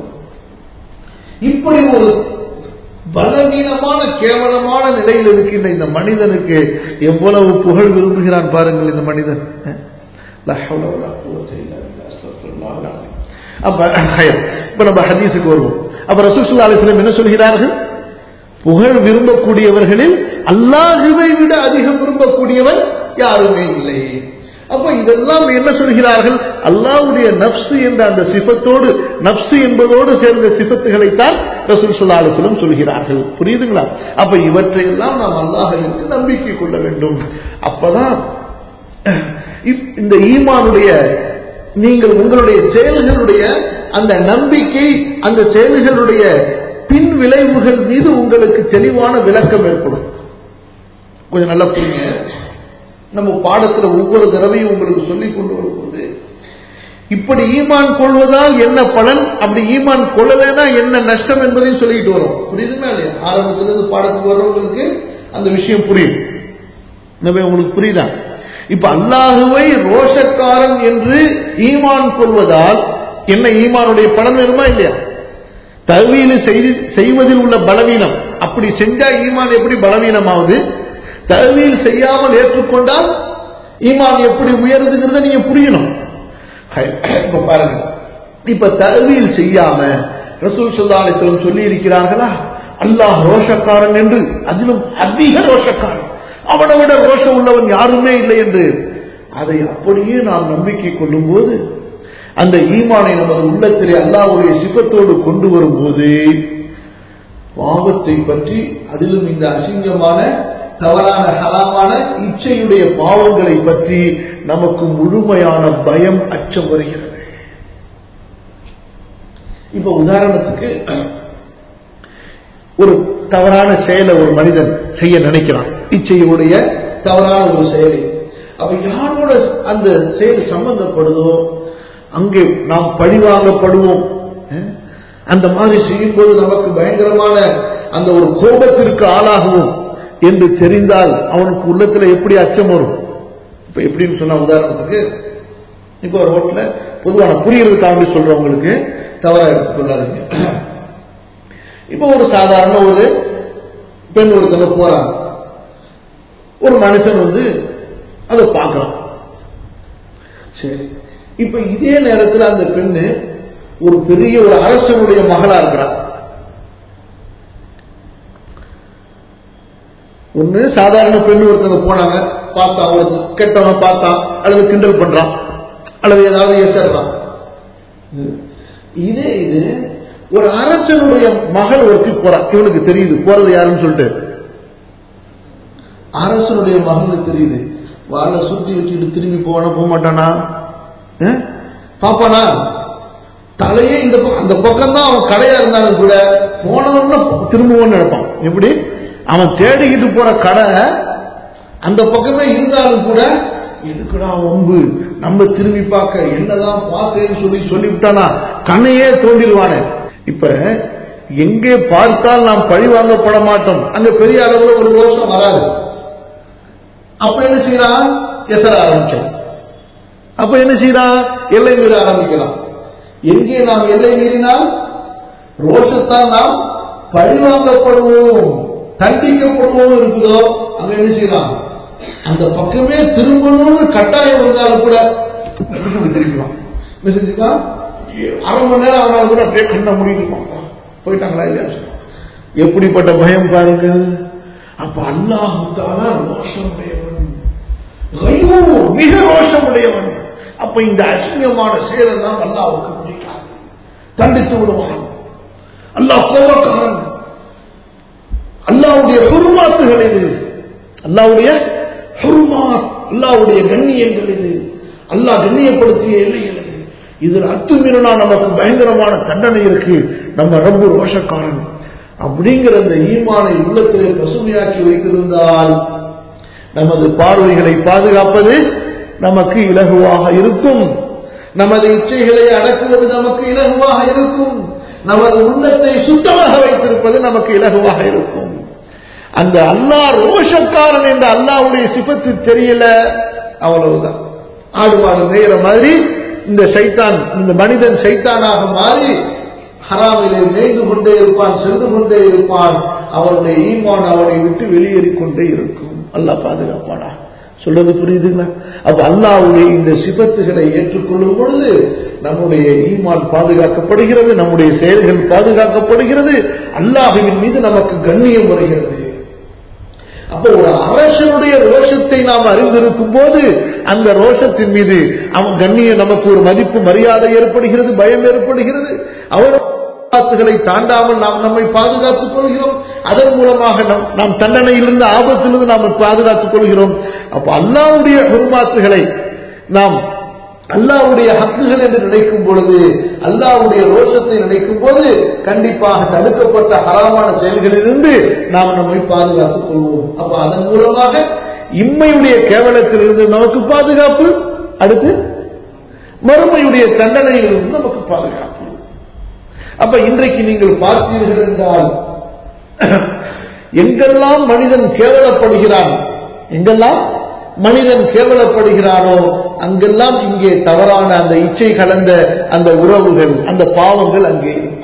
இப்படி ஒரு பலவீனமான கேவலமான நிலையில் இருக்கின்ற இந்த மனிதனுக்கு எவ்வளவு புகழ் விரும்புகிறான் பாருங்கள் இந்த மனிதன் அஹ்? லா ஹவ்ல வலா குவத்த இல்லா பில்லாஹ். அஸ்தக்ஃபிருல்லாஹ் அல்-அஸீம். அப்ப ஹைர். இப்ப நம்ம ஹதீஸுக்கு வருவோம் அப்ப ரசூல் அலிஸ்லம் என்ன சொல்கிறார்கள் புகழ் விரும்பக்கூடியவர்களில் அல்லாஹுவை விட அதிகம் விரும்பக்கூடியவன் யாருமே இல்லை அப்ப இதெல்லாம் என்ன சொல்கிறார்கள் அல்லாஹ்வுடைய நப்சு என்ற அந்த சிபத்தோடு நப்சு என்பதோடு சேர்ந்த சிபத்துகளைத்தான் ரசூல் ஸல்லல்லாஹு அலைஹி வஸல்லம் சொல்கிறார்கள் புரியுதுங்களா அப்ப இவற்றையெல்லாம் நாம் அல்லாஹ்விற்கு நம்பிக்கை கொள்ள வேண்டும் அப்பதான் இப்- இந்த ஈமானுடைய நீங்கள் உங்களுடைய செயல்களுடைய அந்த நம்பிக்கை அந்த செயல்களுடைய பின் விளைவுகள் மீது உங்களுக்கு தெளிவான விளக்கம் ஏற்படும் கொஞ்சம் நல்லா புரியுங்க நம்ம பாடத்துல ஒவ்வொரு தடவையும் உங்களுக்கு சொல்லிக் கொண்டு வரும்போது இப்படி ஈமான் கொள்வதால் என்ன பலன் அப்படி ஈமான் கொள்ளலைன்னா என்ன நஷ்டம் என்பதையும் சொல்லிட்டு வரோம் புரியுதுங்களா இல்லையா ஆரம்பத்துல இருந்து பாடத்துக்கு வர்றவங்களுக்கு அந்த விஷயம் புரியும் எனவே உங்களுக்கு புரியுதா இப்ப அல்லாஹுவை ரோஷக்காரன் என்று ஈமான் கொள்வதால் என்ன ஈமானுடைய பலன் வருமா இல்லையா தவியில் செய்வதில் உள்ள பலவீனம் அப்படி செஞ்சா ஈமான் எப்படி பலவீனமாவது தவியில் செய்யாமல் ஏற்றுக்கொண்டால் ஈமான் எப்படி உயருதுங்கிறத நீங்க புரியணும் இப்ப பாருங்க இப்ப தவியில் செய்யாம ரசூல் ஸல்லல்லாஹு அலைஹி வஸல்லம் சொல்லி இருக்கிறார்களா அல்லாஹ் ரோஷக்காரன் என்று அதிலும் அதிக ரோஷக்காரன் அவனை விட ரோஷம் உள்ளவன் யாருமே இல்லை என்று அதை அப்படியே நாம் நம்பிக்கை கொள்ளும் போது அந்த ஈமானை நமது உள்ளத்திலே அல்லாஹ்வுடைய சிபத்தோடு கொண்டு வரும்போது பாவத்தை பற்றி அதிலும் இந்த அசிங்கமான தவறான ஹலாமான இச்சையுடைய பாவங்களை பற்றி நமக்கு முழுமையான பயம் அச்சம் வருகிறது இப்ப உதாரணத்துக்கு ஒரு தவறான செயலை ஒரு மனிதன் செய்ய நினைக்கிறான் இச்சையுடைய தவறான ஒரு செயலை அப்ப யாரோட அந்த செயல் சம்பந்தப்படுதோ அங்கே நாம் பழிவாங்கப்படுவோம் அஹ்? அந்த மாதிரி செய்யும்போது நமக்கு பயங்கரமான அந்த ஒரு கோபத்திற்கு ஆளாகுவோம் என்று தெரிந்தால் அவனுக்கு உள்ளத்துல எப்படி அச்சம் வரும் இப்ப எப்படின்னு சொன்னா உதாரணத்துக்கு இப்போ ஒரு ரோட்ல பொதுவான புரியறதுக்காக சொல்றவங்களுக்கு தவறா எடுத்துக்கொள்ளாதீங்க இப்போ ஒரு சாதாரண ஒரு பெண் ஒருத்தவங்க போறாங்க ஒரு மனுஷன் வந்து அதை பார்க்கலாம் சரி இப்ப இதே நேரத்தில் அந்த பெண்ணு ஒரு பெரிய ஒரு அரசனுடைய மகளா இருக்கிறார் ஒண்ணு சாதாரண பெண் ஒருத்தங்க போனாங்க பார்த்தா ஒரு கெட்டவன் பார்த்தா அல்லது கிண்டல் பண்றான் அல்லது ஏதாவது எச்சறான் இதே இது ஒரு அரசனுடைய மகள் ஒருத்தி போறான் இவனுக்கு தெரியுது போறது யாருன்னு சொல்லிட்டு அரசனுடைய மகனுக்கு தெரியுது வாழை சுத்தி வச்சுட்டு திரும்பி போவானா போக மாட்டானா அஹ்? பாப்பானா தலையே இந்த பக்கம் அந்த பக்கம் தான் அவன் கடையா இருந்தாலும் கூட போனவன திரும்புவோன்னு நினைப்பான் எப்படி அவன் தேடிக்கிட்டு போற கடை அந்த பக்கமே இருந்தாலும் கூட எதுக்குடா வம்பு நம்ம திரும்பி பார்க்க என்னதான் பார்த்தேன்னு சொல்லி சொல்லிவிட்டானா கண்ணையே தோண்டிடுவானே இப்ப எங்கே பார்த்தால் நாம் பழி வாங்கப்பட மாட்டோம் அங்க பெரிய அளவுல ஒரு ரோஷம் வராது அப்ப என்ன செய்யறான் எசர ஆரம்பிச்சான் அப்ப என்ன செய்யறான் எல்லை மீற ஆரம்பிக்கலாம் எங்கே நாம் எல்லை மீறினால் ரோஷத்தால் நாம் பழிவாங்கப்படுவோம் தண்டிக்கப்படுவோம் இருக்குதோ அங்க என்ன செய்யலாம் அந்த பக்கமே திரும்பணும்னு கட்டாயம் இருந்தாலும் கூட இப்படி திரும்பிவான் என்ன செஞ்சுக்கலாம் அரை மணி நேரம் ஆனாலும் கூட அப்படியே கண்ண முடியிருப்பான் போயிட்டாங்களா இல்லையா எப்படிப்பட்ட பயம் பாருங்க அப்ப அல்லாஹுத்தால ரோஷமுடையவன் கையூர், மிக ரோஷமுடையவன் அப்ப இந்த அசிங்கமான செயலெல்லாம் அல்லாவுக்கு பிடிக்காது தண்டித்து விடுவான் அல்லாஹ் கோபக்காரன் அல்லாவுடைய ஹுருமாத்துகள் இது அல்லாவுடைய ஹுருமாத் அல்லாவுடைய கண்ணியங்கள் இது அல்லாஹ் கண்ணியப்படுத்திய எல்லைகள் இது இதில் அத்துமீறினா நமக்கு பயங்கரமான தண்டனை இருக்கு நம்ம ரொம்ப ரோஷக்காரன் அப்படிங்கிற அந்த ஈமானை உள்ளத்திலே பசுமையாக்கி வைத்திருந்தால் நமது பார்வைகளை பாதுகாப்பது நமக்கு இலகுவாக இருக்கும் நமது இச்சைகளை அடக்குவது நமக்கு இலகுவாக இருக்கும் நமது உள்ளத்தை சுத்தமாக வைத்திருப்பது நமக்கு இலகுவாக இருக்கும் அந்த அல்லாஹ் ரோஷக்காரன் என்ற அல்லாஹ்வுடைய சிபத்து தெரியல அவ்வளவுதான் ஆடு மாடு மேயிற மாதிரி இந்த சைத்தான் இந்த மனிதன் சைத்தானாக மாறி ஹராமிலே மேய்ந்து கொண்டே இருப்பான் சென்று கொண்டே இருப்பான் அவனுடைய ஈமான் அவனை விட்டு வெளியேறிக் கொண்டே இருக்கும் அல்லாஹ் பாதுகாப்பாடா சொல்றது புரியுதுங்களா அப்ப அல்லாவுடைய இந்த சிபத்துகளை ஏற்றுக்கொள்ளும் பொழுது நம்முடைய ஈமான் பாதுகாக்கப்படுகிறது நம்முடைய செயல்கள் பாதுகாக்கப்படுகிறது அல்லாஹுவின் மீது நமக்கு கண்ணியம் வருகிறது அப்போ ஒரு அரசனுடைய ரோஷத்தை நாம் அறிந்திருக்கும் போது அந்த ரோஷத்தின் மீது அவன் கண்ணியம் நமக்கு ஒரு மதிப்பு மரியாதை ஏற்படுகிறது பயம் ஏற்படுகிறது அவர் ஆபத்துகளை தாண்டாமல் நாம் நம்மை பாதுகாத்துக் கொள்கிறோம் அதன் மூலமாக நாம் நாம் தண்டனையிலிருந்து ஆபத்திலிருந்து நாம் பாதுகாத்துக் கொள்கிறோம் அப்ப அல்லாவுடைய ஹுர்மாத்துகளை நாம் அல்லாவுடைய ஹக்குகள் என்று நினைக்கும் பொழுது அல்லாவுடைய ரோஷத்தை நினைக்கும் போது கண்டிப்பாக தடுக்கப்பட்ட ஹராமான செயல்களிலிருந்து நாம் நம்மை பாதுகாத்துக் கொள்வோம் அப்ப அதன் மூலமாக இம்மையுடைய கேவலத்திலிருந்து நமக்கு பாதுகாப்பு அடுத்து மறுமையுடைய தண்டனையிலிருந்து நமக்கு பாதுகாப்பு அப்ப இன்றைக்கு நீங்கள் பார்த்தீர்கள் என்றால் எங்கெல்லாம் மனிதன் கேவலப்படுகிறான் எங்கெல்லாம் மனிதன் கேவலப்படுகிறானோ அங்கெல்லாம் இங்கே தவறான அந்த இச்சை கலந்த அந்த உறவுகள் அந்த பாவங்கள் அங்கே இருக்கும்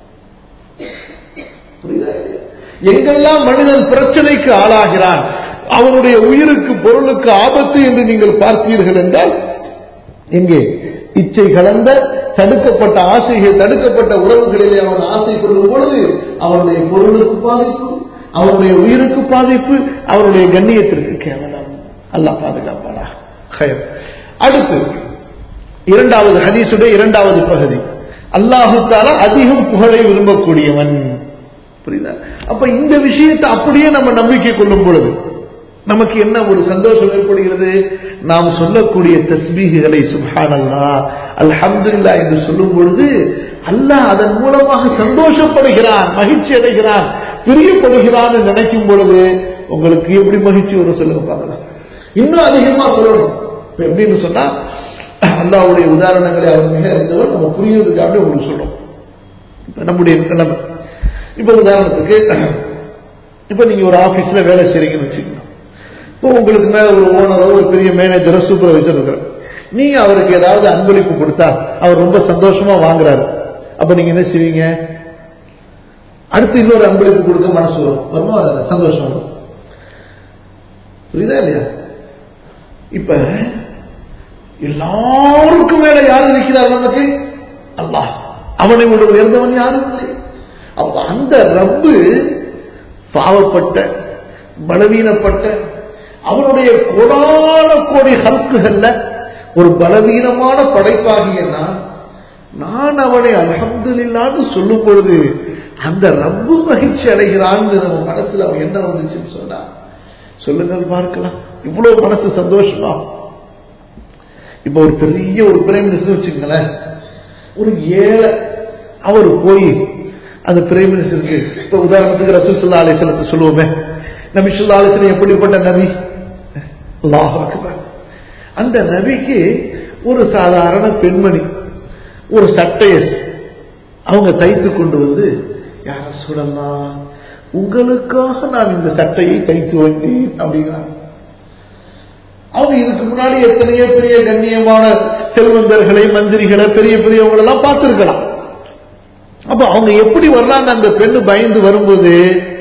புரியுதா? எங்கெல்லாம் மனிதன் பிரச்சனைக்கு ஆளாகிறான் அவனுடைய உயிருக்கு பொருளுக்கு ஆபத்து என்று நீங்கள் பார்த்தீர்கள் என்றால் எங்கே இச்சை கலந்த தடுக்கப்பட்ட ஆசைகள் தடுக்கப்பட்ட உறவுகளிலே அவன் ஆசைப்படும் பொழுது அவனுடைய பொருளுக்கு பாதிப்பு அவனுடைய உயிருக்கு பாதிப்பு அவனுடைய கண்ணியத்திற்கு கேவலம் அல்லாஹ் பாதுகாப்பானா ஹயர். அடுத்து இரண்டாவது ஹதீசுடைய இரண்டாவது பகுதி அல்லாஹு தாலா அதிகம் புகழை விரும்பக்கூடியவன் புரியுதா அப்ப இந்த விஷயத்தை அப்படியே நம்ம நம்பிக்கை கொள்ளும் பொழுது நமக்கு என்ன ஒரு சந்தோஷம் ஏற்படுகிறது நாம் சொல்லக்கூடிய தஸ்பீகுகளை சுப்ஹானல்லா அல்ஹம்துலில்லாஹ் என்று சொல்லும் பொழுது அல்லாஹ் அதன் மூலமாக சந்தோஷப்படுகிறான் மகிழ்ச்சி அடைகிறான் பிரியப்படுகிறான் என்று நினைக்கும் பொழுது உங்களுக்கு எப்படி மகிழ்ச்சி வரும் சொல்லுங்க பார்க்கலாம் இன்னும் அதிகமா சொல்லணும் இப்ப எப்படின்னு சொன்னா அல்லாவுடைய உதாரணங்களை அவர் மிக அறிந்தவர் நம்ம புரியுறதுக்காக உங்களுக்கு சொல்றோம் இப்ப நம்முடைய நம்ம இப்ப உதாரணத்துக்கு இப்ப நீங்க ஒரு ஆபீஸ்ல வேலை செய்றீங்கன்னு வச்சுக்கோங்க இப்போ உங்களுக்கு மேல ஒரு ஓனரோ ஒரு பெரிய மேனேஜரோ சூப்பர்வைசர் இருக்கிறார் நீங்க அவருக்கு ஏதாவது அன்பளிப்பு கொடுத்தா அவர் ரொம்ப சந்தோஷமா வாங்குறாரு அப்ப நீங்க என்ன செய்வீங்க அடுத்து இன்னொரு அன்பளிப்பு கொடுக்க மனசு வரும் வருமா வராதா? சந்தோஷம் வரும் புரியுதா இல்லையா இப்ப எல்லாருக்கும் மேல யார் இருக்கிறார் நமக்கு அல்லாஹ் அவனை விட உயர்ந்தவன் யாரும் இல்லை அப்ப அந்த ரப்பு பாவப்பட்ட பலவீனப்பட்ட அவனுடைய கோடான கோடி ஹல்குகள்ல ஒரு பலவீனமான படைப்பாகிய நான் நான் அவனை அல்ஹம்துலில்லான்னு சொல்லும் பொழுது அந்த ரப்பு மகிழ்ச்சி அடைகிறான்னு நம்ம மனசுல அவன் என்ன வந்துச்சுன்னு சொன்னா சொல்லுங்கள் பார்க்கலாம் இவ்வளவு மனசு சந்தோஷமா இப்ப ஒரு பெரிய ஒரு பிரைம் மினிஸ்டர் வச்சுங்களேன் ஒரு ஏழை அவர் போய் அந்த பிரைம் மினிஸ்டருக்கு இப்ப உதாரணத்துக்கு ரசூல் சுல்லா அலிசலத்தை சொல்லுவோமே நபி சுல்லா அலிசலம் எப்படிப்பட்ட நபி அல்லாஹ் அக்பர். அந்த நபிக்கு ஒரு சாதாரண பெண்மணி ஒரு சட்டையை அவங்க தைத்து கொண்டு வந்து யார சொல்லலாம் உங்களுக்காக நான் இந்த சட்டையை தைத்து வந்தேன் அப்படிங்கிறாங்க அவங்க இதுக்கு முன்னாடி எத்தனையோ பெரிய கண்ணியமான செல்வந்தர்களை மந்திரிகளை பெரிய பெரியவங்களெல்லாம் பார்த்திருக்கலாம் அப்ப அவங்க எப்படி வர்றாங்க அந்த பெண்ணு பயந்து வரும்போது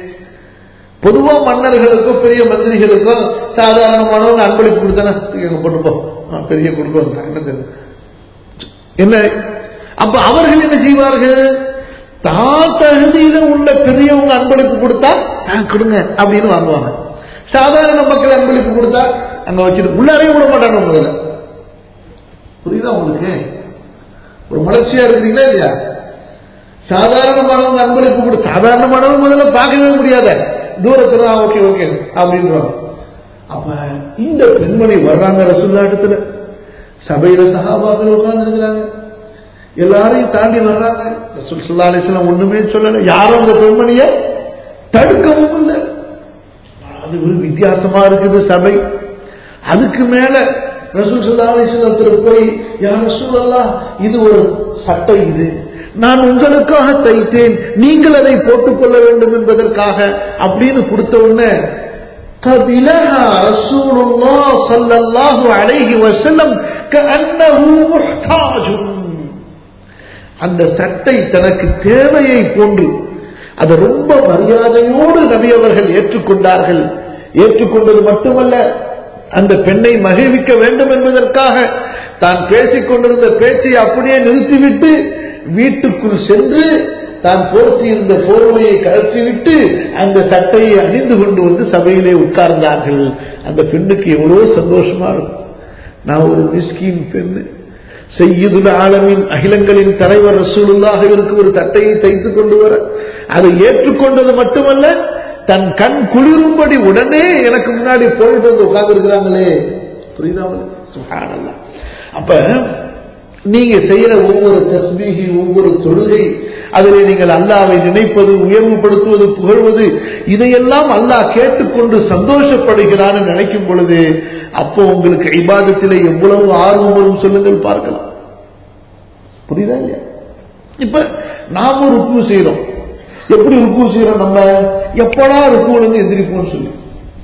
பொதுவா மன்னர்களுக்கும் பெரிய மந்திரிகளுக்கும் சாதாரணமானவங்க அன்பளிப்பு கொடுத்தானே எங்க பொண்ணுப்போ பெரிய குடும்பம் தான், என்ன தெரியுது? என்ன அப்ப அவர்கள் என்ன செய்வார்கள் தான் தகுதியில உள்ள பெரியவங்க அன்பளிப்பு கொடுத்தா "ஆ, கொடுங்க அப்படின்னு வாங்குவாங்க சாதாரண மக்கள் அன்பளிப்பு கொடுத்தா அங்க வச்சுட்டு உள்ளாரே விட மாட்டாங்க முதல்ல புரியுதா உங்களுக்கு ஒரு மலர்ச்சியா இருக்கிறீங்களா இல்லையா சாதாரணமானவங்க அன்பளிப்பு கொடு சாதாரணமானவங்க முதல்ல பார்க்கவே முடியாத தூரத்துல ஓகே ஓகே அப்படின்றாங்க அப்ப இந்த பெண்மணி வர்றாங்க ரசுல்லா இடத்துல சபையில சகாபாக்கள் உட்கார்ந்து இருக்கிறாங்க எல்லாரையும் தாண்டி வர்றாங்க ரசூல் ஸல்லல்லாஹு அலைஹி வஸல்லம் ஒண்ணுமே சொல்லல யாரும் அந்த பெண்மணிய தடுக்கவும் இல்லை அது ஒரு வித்தியாசமா இருக்குது சபை அதுக்கு மேல ரசூல் ஸல்லல்லாஹு அலைஹி வஸல்லம் போய் யா ரசூலல்லாஹ் இது ஒரு சட்டை இது நான் உங்களுக்காக தைத்தேன் நீங்கள் அதை போட்டுக்கொள்ள வேண்டும் என்பதற்காக அப்படின்னு கொடுத்த உடனே قبلها رسول الله صلى الله عليه وسلم كأنه محتاج அந்த சட்டை தனக்கு தேவையை போன்று அதை ரொம்ப மரியாதையோடு நபி அவர்கள் ஏற்றுக்கொண்டார்கள் ஏற்றுக்கொண்டது மட்டுமல்ல அந்த பெண்ணை மகிழ்விக்க வேண்டும் என்பதற்காக தான் பேசிக் கொண்டிருந்த பேச்சை அப்படியே நிறுத்திவிட்டு வீட்டுக்குள் சென்று தான் போர்த்தியிருந்த போர்வையை கழற்றிவிட்டு அந்த சட்டையை அணிந்து கொண்டு வந்து சபையிலே உட்கார்ந்தார்கள் அந்த பெண்ணுக்கு எவ்வளவு சந்தோஷமா இருக்கும் நான் ஒரு மிஸ்கின் பெண்ணு செய்யுதுல ஆலமின் அகிலங்களின் தலைவர் ரசூலுல்லாக இருக்கும் ஒரு சட்டையை தைத்து கொண்டு வர அதை ஏற்றுக்கொண்டது மட்டுமல்ல தன் கண் குளிரும்படி உடனே எனக்கு முன்னாடி போயிட்டு வந்து உட்கார்ந்து இருக்கிறாங்களே புரியுதா உங்களுக்கு? சுப்ஹானல்லாஹ். அப்ப நீங்க செய்யற ஒவ்வொரு தஸ்மீகி ஒவ்வொரு தொழுகை அதில் நீங்கள் அல்லாவை நினைப்பது உயர்வுபடுத்துவது புகழ்வது இதையெல்லாம் அல்லாஹ் கேட்டுக்கொண்டு சந்தோஷப்படுகிறான்னு நினைக்கும் பொழுது அப்போ உங்களுக்கு இபாதத்திலே எவ்வளவு ஆர்வம் வரும் சொல்லுங்கள் பார்க்கலாம் புரியுதா இல்லையா இப்ப நாம ருக்கு செய்யறோம் எப்படி ருக்கு செய்யறோம் நம்ம எப்படா ருக்குல இருந்து எந்திரிப்போம்னு சொல்லி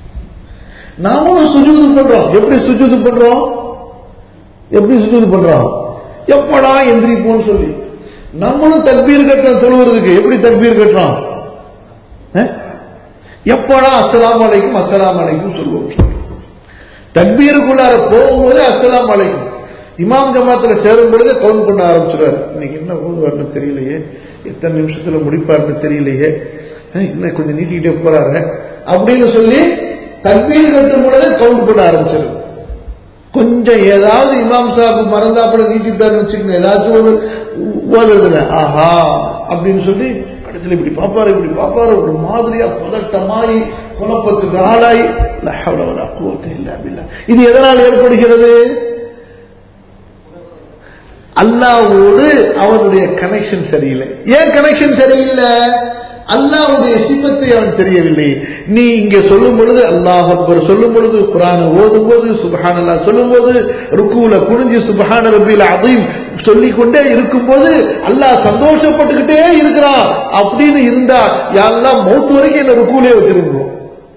நாமும் சுஜூது பண்றோம் எப்படி சுஜூது பண்றோம் எப்படி சுஜூது பண்றோம் எப்படா எந்திரிப்போம்னு சொல்லி நம்மளும் தக்பீர் கட்டுறோம் தொழுவதுக்கு எப்படி தக்பீர் கட்டுறோம் அஹ்? எப்படா அஸ்ஸலாமு அலைக்கும் அஸ்ஸலாமு அலைக்கும் சொல்லுவோம் தக்பீருக்குள்ளார போகும்போது அஸ்ஸலாமு அலைக்கும் இமாம் ஜமாத்துல சேரும் பொழுது கவுண்ட் பண்ண ஆரம்பிச்சிடாரு இன்னைக்கு என்ன ஓடுவார்னு தெரியலையே எத்தனை நிமிஷத்துல முடிப்பாருன்னு தெரியலையே அஹ், இன்னும் கொஞ்சம் நீட்டிக்கிட்டே போறாரு அப்படின்னு சொல்லி தக்பீர் கட்டும் பொழுது கவுண்ட் பண்ண ஆரம்பிச்சிடும் கொஞ்சம் ஏதாவது இமாம் சாஹிப் மறந்தாப்புல நீட்டிட்டாருன்னு வச்சுக்கோங்க ஏதாச்சும் ஒரு ஓதுறதுல ஆஹா அப்படின்னு சொல்லி கடைசியில் இப்படி பாப்பாரு இப்படி பாப்பாரு ஒரு மாதிரியா பதட்டமாயி குழப்பத்துக்கு ஆளாய் லா ஹவ்ல வலா குவத்த இல்லா பில்லாஹ். இது எதனால் ஏற்படுகிறது அல்லாவோடு அவனுடைய கனெக்ஷன் சரியில்லை ஏன் கனெக்ஷன் சரியில்லை அல்லாவுடைய சிப்பத்தை அவன் தெரியவில்லை நீ இங்க சொல்லும் பொழுது அல்லாஹ் அக்பர் சொல்லும் பொழுது குரான ஓதும் போது சுபஹான் அல்லா சொல்லும் போது ருக்குல குனிஞ்சு சுபஹான ரபியில் அதையும் சொல்லிக் கொண்டே இருக்கும்போது அல்லாஹ் சந்தோஷப்பட்டுக்கிட்டே இருக்கிறான் அப்படின்னு இருந்தா யாரெல்லாம் மௌத்து வரைக்கும் என்ன ருக்குலே வச்சிருக்கோம்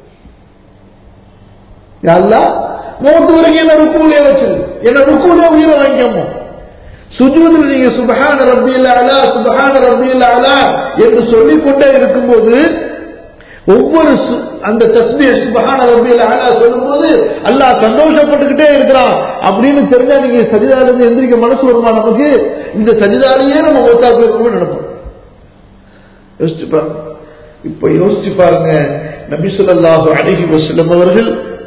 யாரெல்லாம் மௌத்து வரைக்கும் என்ன ருக்குலே வச்சிரு என்ன ருக்குலே உயிரை வாங்கிக்கமோ சுஜூதில் நீங்க சுபஹான ரப்பியில் அலா சுபஹான ரப்பியில் அலா என்று சொல்லிக் கொண்டே இருக்கும்போது ஒவ்வொரு சு- அந்த தஸ்பீஹ் சுப்ஹான ரப்பியல் அலா சொல்லும்போது அல்லாஹ் சந்தோஷப்பட்டுக்கிட்டே இருக்கிறான் அப்படின்னு தெரிஞ்சா நீங்க சஜிதால இருந்து எந்திரிக்க மனசு வருமா நமக்கு இந்த சஜிதாலேயே நம்ம ஒத்தா போயிருக்கோம்னு நினைப்போம் யோசிச்சு பாருங்க இப்ப யோசிச்சு பாருங்க நபி ஸல்லல்லாஹு அலைஹி வஸல்லம் அவர்கள்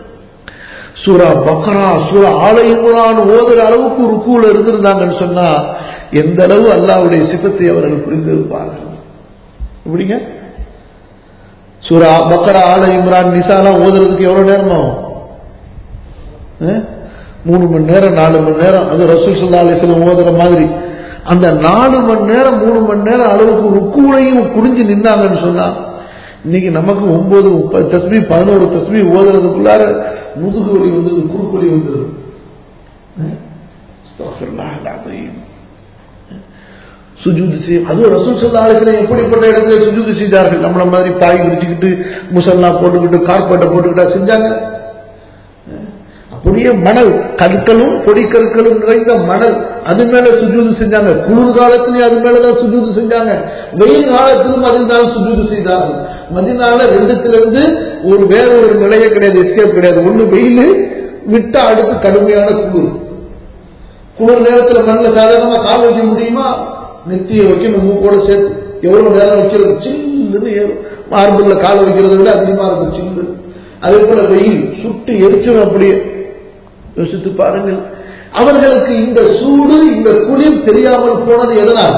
சூரா பக்ரா சூரா ஆல இம்ரான் ஓதுற அளவுக்கு ருக்குல இருந்திருந்தாங்கன்னு சொன்னா எந்த அளவு அல்லாஹ்வுடைய சிபத்தை அவர்கள் புரிந்திருப்பார்கள் எப்படிங்க சூரா பக்ரா ஆல இம்ரான் நிசாலாம் ஓதுறதுக்கு எவ்வளவு நேரம் ஆகும் அஹ்? மூணு மணி நேரம் நாலு மணி நேரம் அது ரசூல் சல்லா அலிஸ்லம் ஓதுற மாதிரி அந்த நாலு மணி நேரம் மூணு மணி நேரம் அளவுக்கு ருக்குலையும் குடிஞ்சு நின்னாங்கன்னு சொன்னா இன்னைக்கு நமக்கு ஒன்பது முப்பது தஸ்மி பதினோரு தஸ்மி ஓதுறதுக்குள்ளார முதுகு வலி வந்துருது குறுக்கு வலி வந்துருது அஹ்? அஸ்தக்ஃபிருல்லாஹ் அல்-அஸீம். சுஜூது செய்யும் அதுவும் ரசூல் சல்லா அலிஸ்லாம் எப்படிப்பட்ட இடத்துல சுஜூது செய்தார்கள் நம்மள மாதிரி பாய் விரிச்சுக்கிட்டு முசல்லா போட்டுக்கிட்டு கார்பேட்டை போட்டுக்கிட்டா செஞ்சாங்க அப்படியே மணல் கற்களும் பொடிக்கற்களும் நிறைந்த மணல் அது மேல சுஜூது செஞ்சாங்க குளிர் காலத்திலேயும் அது மேலதான் சுஜூது செஞ்சாங்க வெயில் காலத்திலும் அதில் தான் சுஜூது செய்தார்கள் மதினால ரெண்டுத்துல இருந்து ஒரு வேற ஒரு நிலையே கிடையாது எஸ்கேப் கிடையாது ஒண்ணு வெயில் விட்டா அடுத்து கடுமையான குளிர் குளிர் நேரத்துல மண்ணில் சாதாரணமா கால் வைக்க முடியுமா நெத்தியை வைக்கணும் மூக்கோட சேர்த்து எவ்வளவு நேரம் வைக்கிறது சில்லுன்னு ஏறும் மார்பிள்ல கால் வைக்கிறத விட அதிகமா இருக்கும் சில்லு அதே போல வெயில் சுட்டு எரிச்சிடும் அப்படியே யோசித்து பாருங்கள் அவர்களுக்கு இந்த சூடு இந்த குளிர் தெரியாமல் போனது எதனால்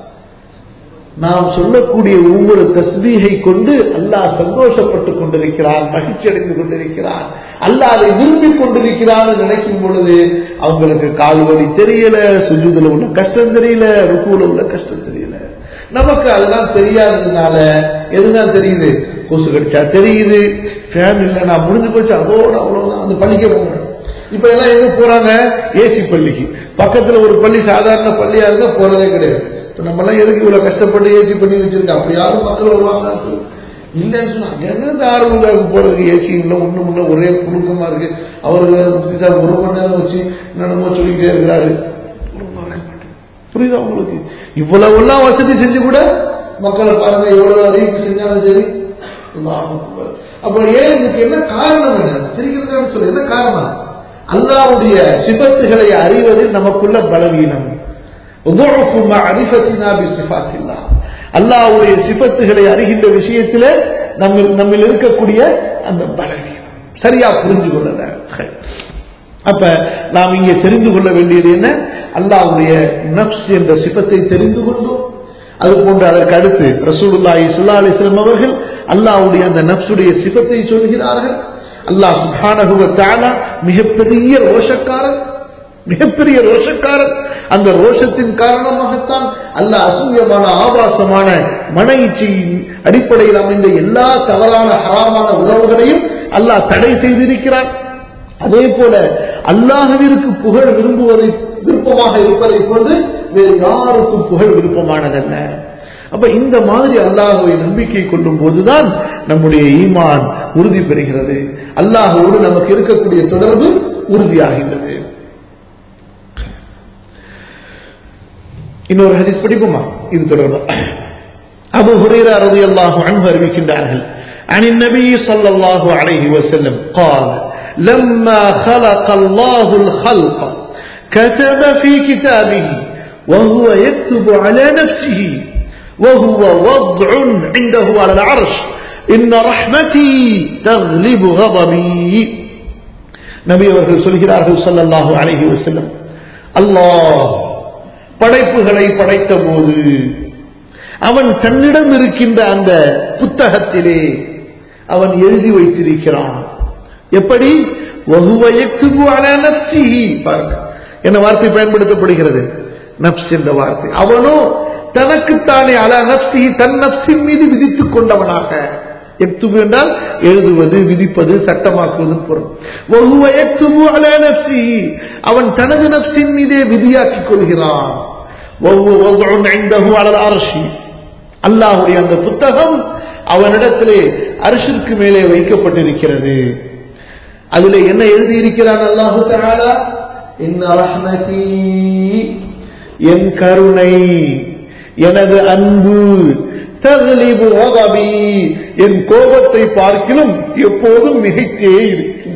நாம் சொல்லக்கூடிய ஒவ்வொரு தஸ்பீகை கொண்டு அல்லாஹ் சந்தோஷப்பட்டுக் கொண்டிருக்கிறான் மகிழ்ச்சி அடைந்து கொண்டிருக்கிறான் அல்லாஹ் அதை விரும்பிக் கொண்டிருக்கிறான்னு நினைக்கும் பொழுது அவங்களுக்கு கால் வலி தெரியல சுஜுதுல உள்ள கஷ்டம் தெரியல ருக்குல உள்ள கஷ்டம் தெரியல நமக்கு அதெல்லாம் தெரியாததுனால எதுதான் தெரியுது கொசு கடிச்சா தெரியுது ஃபேன் இல்லை நான் முடிஞ்சு போச்சு அதோட அவ்வளவுதான் அந்த பள்ளிக்கே போங்க இப்ப எல்லாம் எங்க போறாங்க ஏசி பள்ளிக்கு பக்கத்துல ஒரு பள்ளி சாதாரண பள்ளியா இருந்தா போறதே கிடையாது இப்ப நம்ம எல்லாம் எதுக்கு இவ்வளவு கஷ்டப்பட்டு ஏசி பண்ணி வச்சிருக்கோம் அப்படி யாரும் மக்கள் வருவாங்க இல்லைன்னு சொன்னா எங்க ஆரம்பம் போறதுக்கு ஏசி இல்லை ஒண்ணு முன்ன ஒரே புழுக்கமா இருக்கு அவரு வேற முக்தி சார் ஒரு மணி நேரம் வச்சு என்னென்னமோ சொல்லிக்கிட்டே இருக்கிறாரு புரியுதா உங்களுக்கு இவ்வளவு எல்லாம் வசதி செஞ்சு கூட மக்களை பாருங்க எவ்வளவு அறிவிப்பு செஞ்சாலும் சரி அல்லாஹ் அக்பர். அப்ப ஏன் இதுக்கு என்ன காரணம் என்ன சிரிக்கிறதுன்னு சொல்லு என்ன காரணம் அல்லாவுடைய சிபத்துகளை அறிவதில் நமக்குள்ள பலவீனம் ضعف معرفتنا بصفات الله. அல்லாஹ்வுடைய சிபத்துகளை அறிகின்ற விஷயத்துல நம்ம நம்மில் இருக்கக்கூடிய அந்த பலவீனம் சரியா புரிஞ்சு கொள்ளல அப்ப நாம் இங்கே தெரிந்து கொள்ள வேண்டியது என்ன அல்லாஹ்வுடைய நப்ஸ் என்ற சிபத்தை தெரிந்து கொண்டோம் அது போன்று அதற்கு அடுத்து ரசூலுல்லாஹி ஸல்லல்லாஹு அலைஹி வஸல்லம் அவர்கள் அல்லாஹ்வுடைய அந்த நப்சுடைய சிபத்தை சொல்கிறார்கள் அல்லாஹ் சுப்ஹானஹு வ தஆலா மிகப்பெரிய ரோஷக்காரன் மிகப்பெரிய ரோஷக்காரன் அந்த ரோஷத்தின் காரணமாகத்தான் அல்லாஹ் அசூயமான ஆபாசமான மன இச்சையின் அடிப்படையில் அமைந்த எல்லா தவறான ஹராமான உறவுகளையும் அல்லாஹ் தடை செய்திருக்கிறான் அதே போல அல்லாஹுவிற்கு புகழ் விரும்புவதை விருப்பமாக இருப்பதை போன்று வேறு யாருக்கும் புகழ் விருப்பமானதல்ல அப்ப இந்த மாதிரி அல்லாஹுவை நம்பிக்கை கொள்ளும் போதுதான் நம்முடைய ஈமான் உறுதி பெறுகிறது அல்லாஹோடு நமக்கு இருக்கக்கூடிய தொடர்பு உறுதியாகின்றது இன்னொரு ஹதீஸ் படிப்போமா இது தொடர்பு அபு ஹுரைரா ரலியல்லாஹு அன்ஹு அறிவிக்கின்றார்கள் عن النبي صلى الله عليه وسلم قال لما خلق الله الخلق كتب في كتابه وهو يكتب على نفسه وهو وضع عنده على العرش إن رحمتي تغلب غضبي நபி அவர்கள் சொல்கிறார்கள் ஸல்லல்லாஹு அலைஹி வஸல்லம் அல்லாஹ் படைப்புகளை படைத்த போது அவன் தன்னிடம் இருக்கின்ற அந்த புத்தகத்திலே அவன் எழுதி வைத்திருக்கிறான் எப்படி வகுவ யக்துபு அலா நஃப்ஸிஹி பாருங்க என்ன வார்த்தை பயன்படுத்தப்படுகிறது நப்ஸ் என்ற வார்த்தை அவனோ தனக்குத்தானே அலா நப்சி தன் நப்சின் மீது விதித்துக் கொண்டவனாக எக்துபு என்றால் எழுதுவது விதிப்பது சட்டமாக்குவது பொருள் வகுவ எக்துபு அலா நப்சி அவன் தனது நப்சின் மீதே விதியாக்கிக் கொள்கிறான் வஹுவ வதுஉன் இன்தஹு அலல் அர்ஷி அல்லாஹ்வுடைய அந்த புத்தகம் அவனிடத்திலே அரிசிற்கு மேலே வைக்கப்பட்டிருக்கிறது அதிலே என்ன எழுதியிருக்கிறான் அல்லாஹு தஆலா இன்ன ரஹ்மதி என் கருணை எனது அன்பு தக்லிபு கதபி என் கோபத்தை பார்க்கிலும் எப்போதும் மிகைத்தே இருக்கும்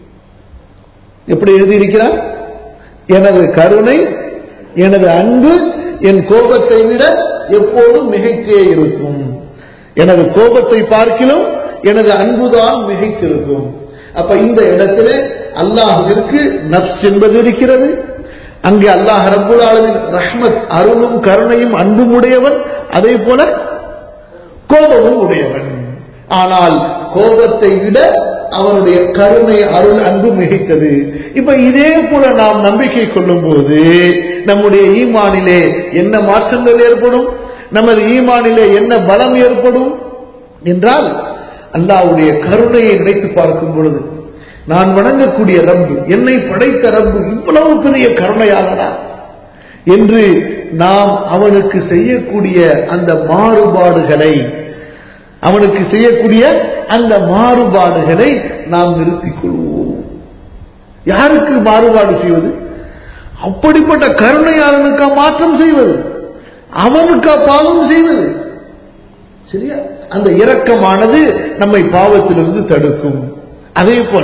எப்படி எழுதியிருக்கிறார் எனது கருணை எனது அன்பு என் கோபத்தை விட எப்போதும் மிகைத்தே இருக்கும் எனது கோபத்தை பார்க்கிலும் எனது அன்புதான் மிகைத்திருக்கும் அப்ப இந்த இடத்துல அல்லாஹிற்கு நப்ஸ் என்பது இருக்கிறது அங்கே அல்லாஹ் ரப்புல் ஆலமின் ரஹ்மத் அருளும் கருணையும் அன்பும் உடையவன் அதே போல கோபமும் உடையவன் ஆனால் கோபத்தை விட அவனுடைய கருணை அருள் அன்பு மிகைத்தது இப்ப இதே போல நாம் நம்பிக்கை கொள்ளும் போது நம்முடைய ஈமானிலே என்ன மாற்றங்கள் ஏற்படும் நமது ஈமானிலே என்ன பலம் ஏற்படும் என்றால் அல்லாவுடைய கருணையை நினைத்து பார்க்கும் பொழுது நான் வணங்கக்கூடிய ரப்பு என்னை படைத்த ரப்பு இவ்வளவு பெரிய கருணையாளனா என்று நாம் அவனுக்கு செய்யக்கூடிய அந்த மாறுபாடுகளை அவனுக்கு செய்யக்கூடிய அந்த மாறுபாடுகளை நாம் நிறுத்திக் கொள்வோம் யாருக்கு மாறுபாடு செய்வது அப்படிப்பட்ட கருணையாளனுக்கா மாற்றம் செய்வது அவனுக்கா பாவம் செய்வது சரியா அந்த இரக்கமானது நம்மை பாவத்திலிருந்து தடுக்கும் அதே போல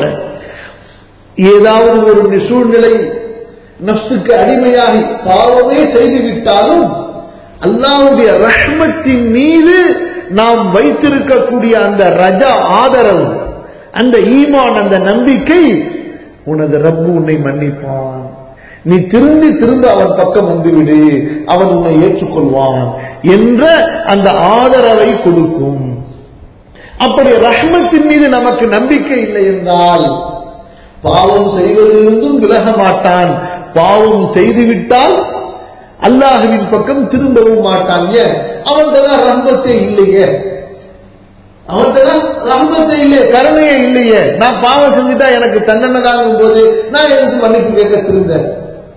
ஏதாவது ஒரு சூழ்நிலை நப்சுக்கு அடிமையாகி பாவமே செய்துவிட்டாலும் அல்லாவுடைய ரஹ்மத்தின் மீது நாம் வைத்திருக்கக்கூடிய அந்த ரஜா ஆதரவு அந்த ஈமான் அந்த நம்பிக்கை உனது ரப்பு உன்னை மன்னிப்பான் நீ திரும்பி திரும்ப அவன் பக்கம் வந்துவிடு அவன் உன்னை ஏற்றுக்கொள்வான் என்ற அந்த ஆதரவை கொடுக்கும் அப்படி ரஹ்மத்தின் மீது நமக்கு நம்பிக்கை இல்லை என்றால் பாவம் செய்வதிலிருந்தும் விலக மாட்டான் பாவம் செய்துவிட்டால் அல்லாஹுவின் பக்கம் திரும்பவும் மாட்டான் ஏன் அவன்தான் ரஹ்மத்தே இல்லையே அவன்தான் ரஹ்மத்தே இல்லையே கருணையே இல்லையே நான் பாவம் செஞ்சுட்டா எனக்கு தண்டனை தாங்கும் போது நான் எனக்கு மன்னிப்பு கேட்க திருந்தேன்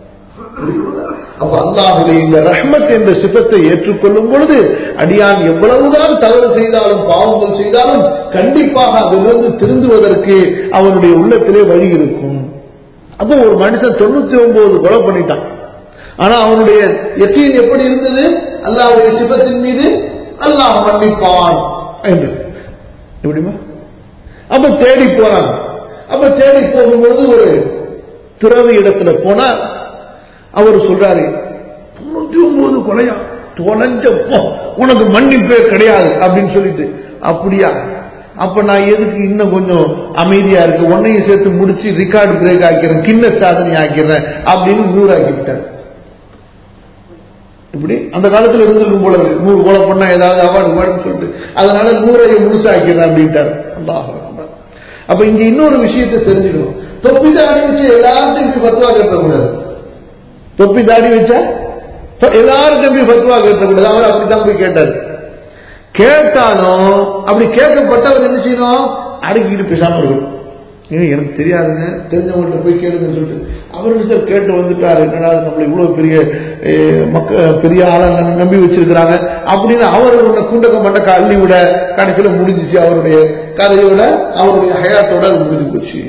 அப்ப அல்லாஹுடைய இந்த ரஹ்மத் என்ற சிபத்தை ஏற்றுக்கொள்ளும் பொழுது அடியான் எவ்வளவுதான் தவறு செய்தாலும் பாவங்கள் செய்தாலும் கண்டிப்பாக அதிலிருந்து திருந்துவதற்கு அவனுடைய உள்ளத்திலே வழி இருக்கும் அப்போ ஒரு மனுஷன் தொண்ணூத்தி ஒன்பது கொலை பண்ணிட்டான் ஆனா அவனுடைய எத்தீன் எப்படி இருந்தது அல்லாவுடைய சிபத்தின் மீது அல்லாஹ் மன்னிப்பான் என்று எப்படிமா அப்ப தேடி போறான் அப்ப தேடி போகும்பொழுது ஒரு துறவி இடத்துல போனா அவர் சொல்றாரு தொண்ணூத்தி ஒன்பது கொலையா தொலைஞ்சப்போ உனக்கு மன்னிப்பே கிடையாது அப்படின்னு சொல்லிட்டு அப்படியா அப்ப நான் எதுக்கு இன்னும் கொஞ்சம் அமைதியா இருக்கு உன்னையும் சேர்த்து முடிச்சு ரெக்கார்டு பிரேக் ஆக்கிறேன் கிண்ண சாதனை ஆக்கிறேன் அப்படின்னு நூறு ஆக்கிவிட்டார் இப்படி அந்த காலத்துல இருந்திருக்கும் போல இருக்கு நூறு கொலை பண்ணா ஏதாவது அவார்டு வேணும்னு சொல்லிட்டு அதனால நூறையை முழுசாக்கிறேன் அப்படின்ட்டார் அல்லாஹ் அக்பர். அப்ப இங்க இன்னொரு விஷயத்தை தெரிஞ்சுக்கணும் தொப்பி தாடி வச்சு எல்லாத்தையும் இப்படி பத்துவா கட்டக்கூடாது தொப்பி தாடி வச்சா தொ- எல்லாருக்கும் போய் பத்துவா கட்டக்கூடாது அவர் அப்படித்தான் போய் கேட்டார் கேட்டாலும் அப்படி கேட்கப்பட்டவர் என்ன செய்யணும் அடக்கிட்டு பேசாம இருக்கும் ஏன் எனக்கு தெரியாதுங்க தெரிஞ்சவங்கள்ட்ட போய் கேளுங்கன்னு சொல்லிட்டு அவர் சார் கேட்டு வந்துட்டாரு என்னடா இது நம்மள இவ்வளவு பெரிய அஹ், மக்க பெரிய ஆளை நம்பி- நம்பி வச்சிருக்கிறாங்க அப்படின்னு அவர் உன்னை குண்டக்க மண்டக்க அள்ளி விட கடைசியில முடிஞ்சிச்சு அவருடைய கதையோட அவருடைய ஹயாத்தோட அது முடிஞ்சு போச்சு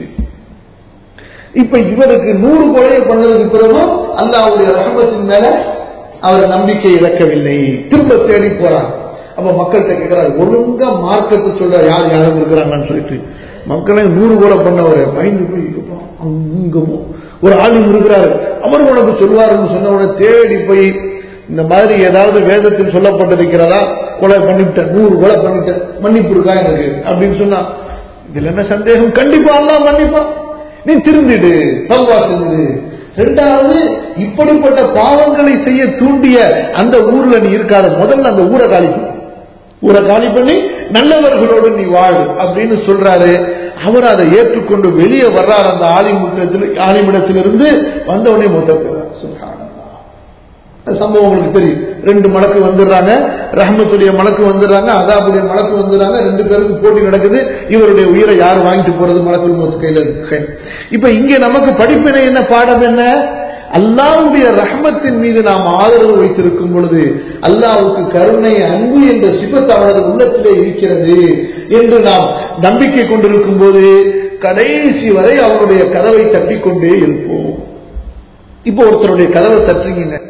இப்ப இவருக்கு நூறு கொலையை பண்ணதுக்கு பிறகும் அல்லாவுடைய ரஹமத்தின் மேல அவர் நம்பிக்கை இழக்கவில்லை திரும்ப தேடி போறார் அப்ப மக்கள்கிட்ட கேட்கிறார் ஒழுங்கா மார்க்கத்தை சொல்ற யார் யாரும் இருக்கிறாங்கன்னு சொல்லிட்டு மக்களை நூறு கொலை பண்ணவர் பயந்து போய் இருப்பா, அங்கமும் ஒரு ஆளும் இருக்கிறாரு அவர் உனக்கு சொல்வாருன்னு சொன்ன உடனே தேடி போய் இந்த மாதிரி ஏதாவது வேதத்தில் சொல்லப்பட்டிருக்கிறதா கொலை பண்ணிவிட்டேன் நூறு கொலை பண்ணிட்டேன் மன்னிப்பு இருக்கா எனக்கு அப்படின்னு சொன்னா இதுல என்ன சந்தேகம் கண்டிப்பா அல்லாஹ் மன்னிப்பான் நீ திருந்திடு தல்வா செஞ்சு ரெண்டாவது இப்படிப்பட்ட பாவங்களை செய்ய தூண்டிய அந்த ஊர்ல நீ இருக்காத முதல்ல அந்த ஊரை காலி பண்ணு. ஊரை காலி பண்ணி நல்லவர்களோடு நீ வாழு அப்படின்னு சொல்றாரு அவர் அதை ஏற்றுக்கொண்டு வெளியே வர்றார் அந்த ஆலிமுட்டத்தில் ஆலிமிடத்திலிருந்து வந்த உடனே மொத்த சுப்ஹானல்லாஹ். அந்த சம்பவம் உங்களுக்கு தெரியும் ரெண்டு மலக்கு வந்துடுறாங்க ரஹமத்துடைய மலக்கு வந்துடுறாங்க அதாபுடைய மலக்கு வந்துடுறாங்க ரெண்டு பேருக்கு போட்டி நடக்குது இவருடைய உயிரை யார் வாங்கிட்டு போறது மலக்குள் மொத்த கையில இருக்கு இப்ப இங்க நமக்கு படிப்பினை என்ன பாடம் என்ன அல்லாவுடைய ரஹமத்தின் மீது நாம் ஆதரவு வைத்திருக்கும் பொழுது அல்லாவுக்கு கருணை அன்பு என்ற சிபத் அவனது உள்ளத்திலே இருக்கிறது என்று நாம் நம்பிக்கை கொண்டிருக்கும் போது கடைசி வரை அவனுடைய கதவை தட்டிக்கொண்டே இருப்போம் இப்போ ஒருத்தருடைய கதவை தட்டுறீங்க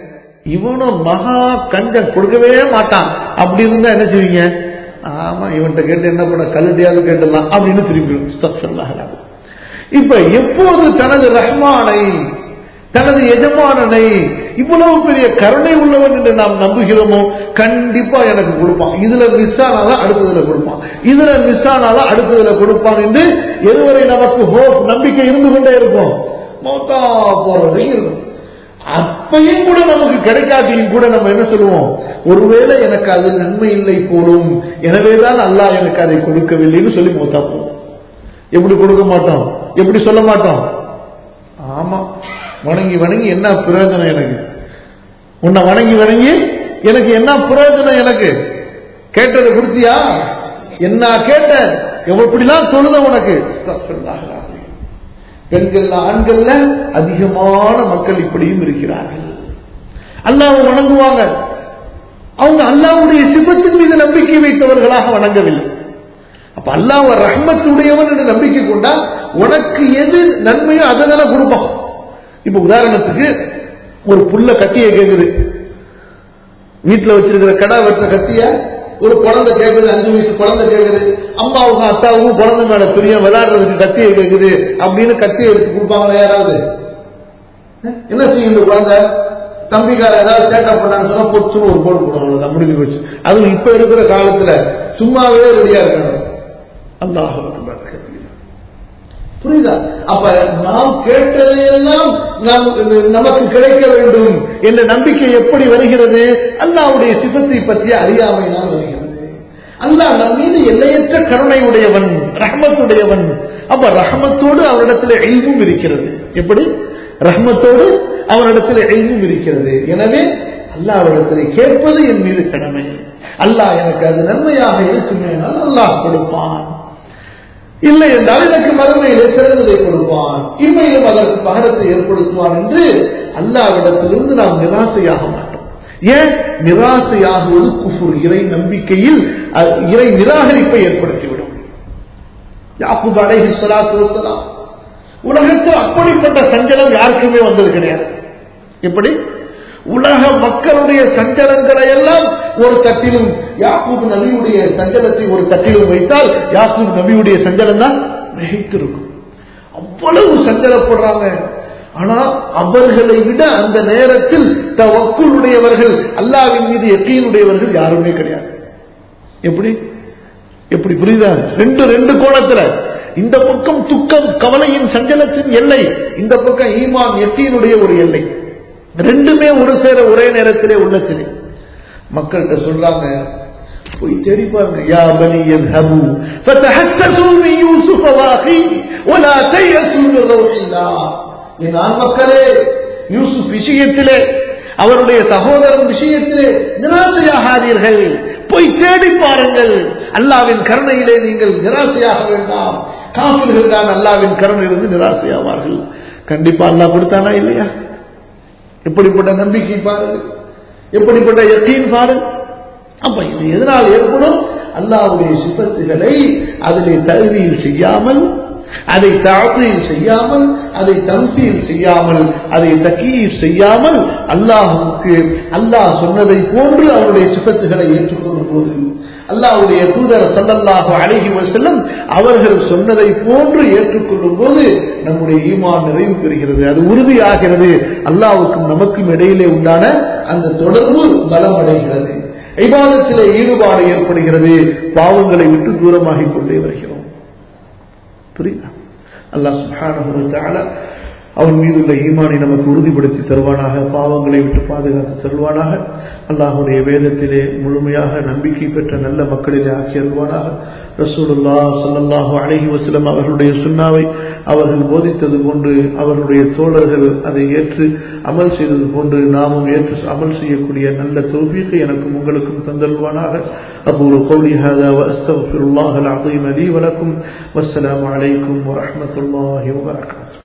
இவனும் மகா கஞ்சன் கொடுக்கவே மாட்டான் அப்படி இருந்தா என்ன செய்வீங்க ஆமா இவன்கிட்ட கேட்டு என்ன பண்ண கல்லடியாவது கேட்டுலாம் அப்படின்னு திரும்பி அஸ்தக்ஃபிருல்லாஹ் அல்-அலீம். இப்ப எப்போது தனது ரஹ்மானை தனது எஜமானனை இவ்வளவு பெரிய கருணை உள்ளவன் என்று நாம் நம்புகிறோமோ கண்டிப்பா எனக்கு கொடுப்பான் இதுல மிஸ் ஆனாலும் அடுத்ததுல கொடுப்பான் இதுல மிஸ் ஆனாலும் அடுத்ததுல கொடுப்பான் என்று எதுவரை நமக்கு ஹோப் நம்பிக்கை இருந்து கொண்டே இருக்கும் மௌத்தா போற வரைக்கும் இருக்கும் அப்பையும் கூட நமக்கு கிடைக்காட்டியும் கூட நம்ம என்ன சொல்லுவோம் ஒருவேளை எனக்கு அது நன்மை இல்லை போலும் எனவேதான் அல்லாஹ் எனக்கு அதை கொடுக்கவில்லைன்னு சொல்லி மௌத்தா போவோம் எப்படி கொடுக்க மாட்டோம் எப்படி சொல்ல மாட்டோம் ஆமா வணங்கி வணங்கி என்ன பிரயோஜனம் எனக்கு உன்னை வணங்கி வணங்கி எனக்கு என்ன பிரயோஜனம் எனக்கு கேட்டதை கொடுத்தியா என்ன கேட்ட எப்படிலாம் தொழுத உனக்கு அஸ்தக்ஃபிருல்லாஹ் அல்-அலீம். பெண்கள் ஆண்கள்ல அதிகமான மக்கள் இப்படியும் இருக்கிறார்கள் அல்லாஹ் வணங்குவாங்க அவங்க அல்லாஹ்வுடைய சிபத்தின் மீது நம்பிக்கை வைத்தவர்களாக வணங்கவில்லை அப்ப அல்லாஹ் ரஹ்மத்துடையவன் என்று நம்பிக்கை கொண்டா உனக்கு எது நன்மையோ அதை தானே கொடுப்பான் இப்ப உதாரணத்துக்கு ஒரு புல்ல கத்தியை கேக்குது வீட்டுல வச்சிருக்கிற கடை வெட்டுற கத்திய ஒரு குழந்தை கேக்குது அஞ்சு வயசு குழந்தை கேக்குது அம்மாவுக்கும் அத்தாவுக்கும் குழந்தை மேல பிரியம் விளையாடுறதுக்கு கத்தியை கேக்குது அப்படின்னு கத்தியை எடுத்து கொடுப்பாங்களா யாராவது என்ன செய்யும் இந்த குழந்தை தம்பிக்கார ஏதாவது சேட்டா பண்ணான்னு சொன்னா பொச்சுன்னு ஒரு போடு போடுவாங்க முடிஞ்சு போச்சு அதுவும் இப்ப இருக்கிற காலத்துல சும்மாவே ரெடியா இருக்கணும் அல்லாஹ் அக்பர் கபீர். புரியுதா அப்ப நாம் கேட்டதையெல்லாம் நாம் நமக்கு கிடைக்க வேண்டும் என்ற நம்பிக்கை எப்படி வருகிறது அல்லாஹ்வுடைய சிபத்தை பற்றிய அறியாமையினால் வருகிறது அல்லாஹ் நம் மீது எல்லையற்ற கருணை உடையவன் ரஹமத்துடையவன் அப்ப ரஹமத்தோடு அவரிடத்தில் எல்வும் இருக்கிறது எப்படி ரஹமத்தோடு அவரிடத்தில் எல்வும் இருக்கிறது எனவே அல்லாஹ்விடத்தில் கேட்பது என் மீது கடமை அல்லாஹ் எனக்கு அது நன்மையாக இருக்குமே அல்லாஹ் கொடுப்பான் இல்லை என்றால் எனக்கு மறுமையிலே சிறந்ததை கொடுப்பான் இம்மையிலும் அதற்கு பகரத்தை ஏற்படுத்துவான் என்று அல்லாவிடத்திலிருந்து நாம் நிராசையாக மாட்டோம் ஏன் நிராசையாகுவது குஃபுர் இறை நம்பிக்கையில் அஹ், இறை நிராகரிப்பை ஏற்படுத்திவிடும் யாக்கூப் அலைஹி ஸலாத்து வஸலாம் உலகத்தில் அப்படிப்பட்ட சஞ்சலம் யாருக்குமே வந்தது கிடையாது எப்படி உலக மக்களுடைய சஞ்சலங்களை எல்லாம் ஒரு தட்டிலும் யாக்கூப் நபியுடைய சஞ்சலத்தை ஒரு தட்டிலும் வைத்தால் யாக்கூப் நபியுடைய சஞ்சலம் தான் மிகைத்திருக்கும் அவ்வளவு சஞ்சலப்படுறாங்க ஆனா அவர்களை விட அந்த நேரத்தில் தவக்குளுடையவர்கள் அல்லாவின் மீது எக்கையினுடையவர்கள் யாருமே கிடையாது எப்படி எப்படி புரியுதா ரெண்டு ரெண்டு கோணத்துல இந்த பக்கம் துக்கம் கவலையின் சஞ்சலத்தின் எல்லை இந்த பக்கம் ஈமான் எத்தியினுடைய ஒரு எல்லை ரெண்டுமே ஒரு சேர ஒரே நேரத்திலே உள்ளத்திலே மக்கள்கிட்ட சொல்றாங்க போய் தேடி பாருங்க யா பனி يذهبوا فتحسسوا من يوسف واخيه ولا تيأسوا من روح الله என் ஆண் மக்களே யூசுப் விஷயத்திலே அவருடைய சகோதரன் விஷயத்திலே நிராசையாகாதீர்கள் போய் தேடி பாருங்கள் அல்லாவின் கருணையிலே நீங்கள் நிராசையாக வேண்டாம் காப்பிர்கள் தான் அல்லாவின் கருணையிலிருந்து நிராசையாவார்கள் கண்டிப்பா அல்லாஹ் கொடுத்தானா இல்லையா எப்படிப்பட்ட நம்பிக்கை பாருங்கள் எப்படிப்பட்ட யக்கீன் பாருங்கள் அப்ப இது எதனால் ஏற்படும் அல்லாவுடைய சிபத்துகளை அதிலே தகுதியில் செய்யாமல் அதை தாழ்த்தில் செய்யாமல் அதை தம்சீல் செய்யாமல் அதை தக்கீர் செய்யாமல் அல்லாஹுக்கு அல்லாஹ் சொன்னதை போன்று அவருடைய சிபத்துகளை ஏற்றுக்கொள்ளும் போது அல்லாஹ்வுடைய தூதர் ஸல்லல்லாஹு அலைஹி வஸல்லம் அவர்கள் சொன்னதை போன்று ஏற்றுக்கொள்ளும் போது நம்முடைய ஈமான் நிறைவு பெறுகிறது அது உறுதியாகிறது அல்லாஹ்வுக்கும் நமக்கும் இடையிலே உண்டான அந்த தொடர்பு பலமடைகிறது இபாதத்திலே ஈடுபாடு ஏற்படுகிறது பாவங்களை விட்டு தூரமாகிக் கொண்டே வருகிறோம் புரியுதா அல்லாஹ் சுப்ஹானஹு வ தஆலா அவன் மீதுள்ள ஈமானை நமக்கு உறுதிப்படுத்தி தருவானாக பாவங்களை விட்டு பாதுகாத்து தருவானாக அல்லாஹுடைய வேதத்திலே முழுமையாக நம்பிக்கை பெற்ற நல்ல மக்களிலே ஆக்கி அருள்வானாக ரசூலுல்லா ஸல்லல்லாஹு அலைஹி வஸல்லம் அவர்களுடைய சுன்னாவை அவர்கள் போதித்தது போன்று அவர்களுடைய தோழர்கள் அதை ஏற்று அமல் செய்தது போன்று நாமும் ஏற்று அமல் செய்யக்கூடிய நல்ல தௌஃபீகை எனக்கும் உங்களுக்கும் தந்தல்வானாக أقول قولي هذا وأستغفر الله العظيم لي ولكم والسلام عليكم ورحمة الله وبركاته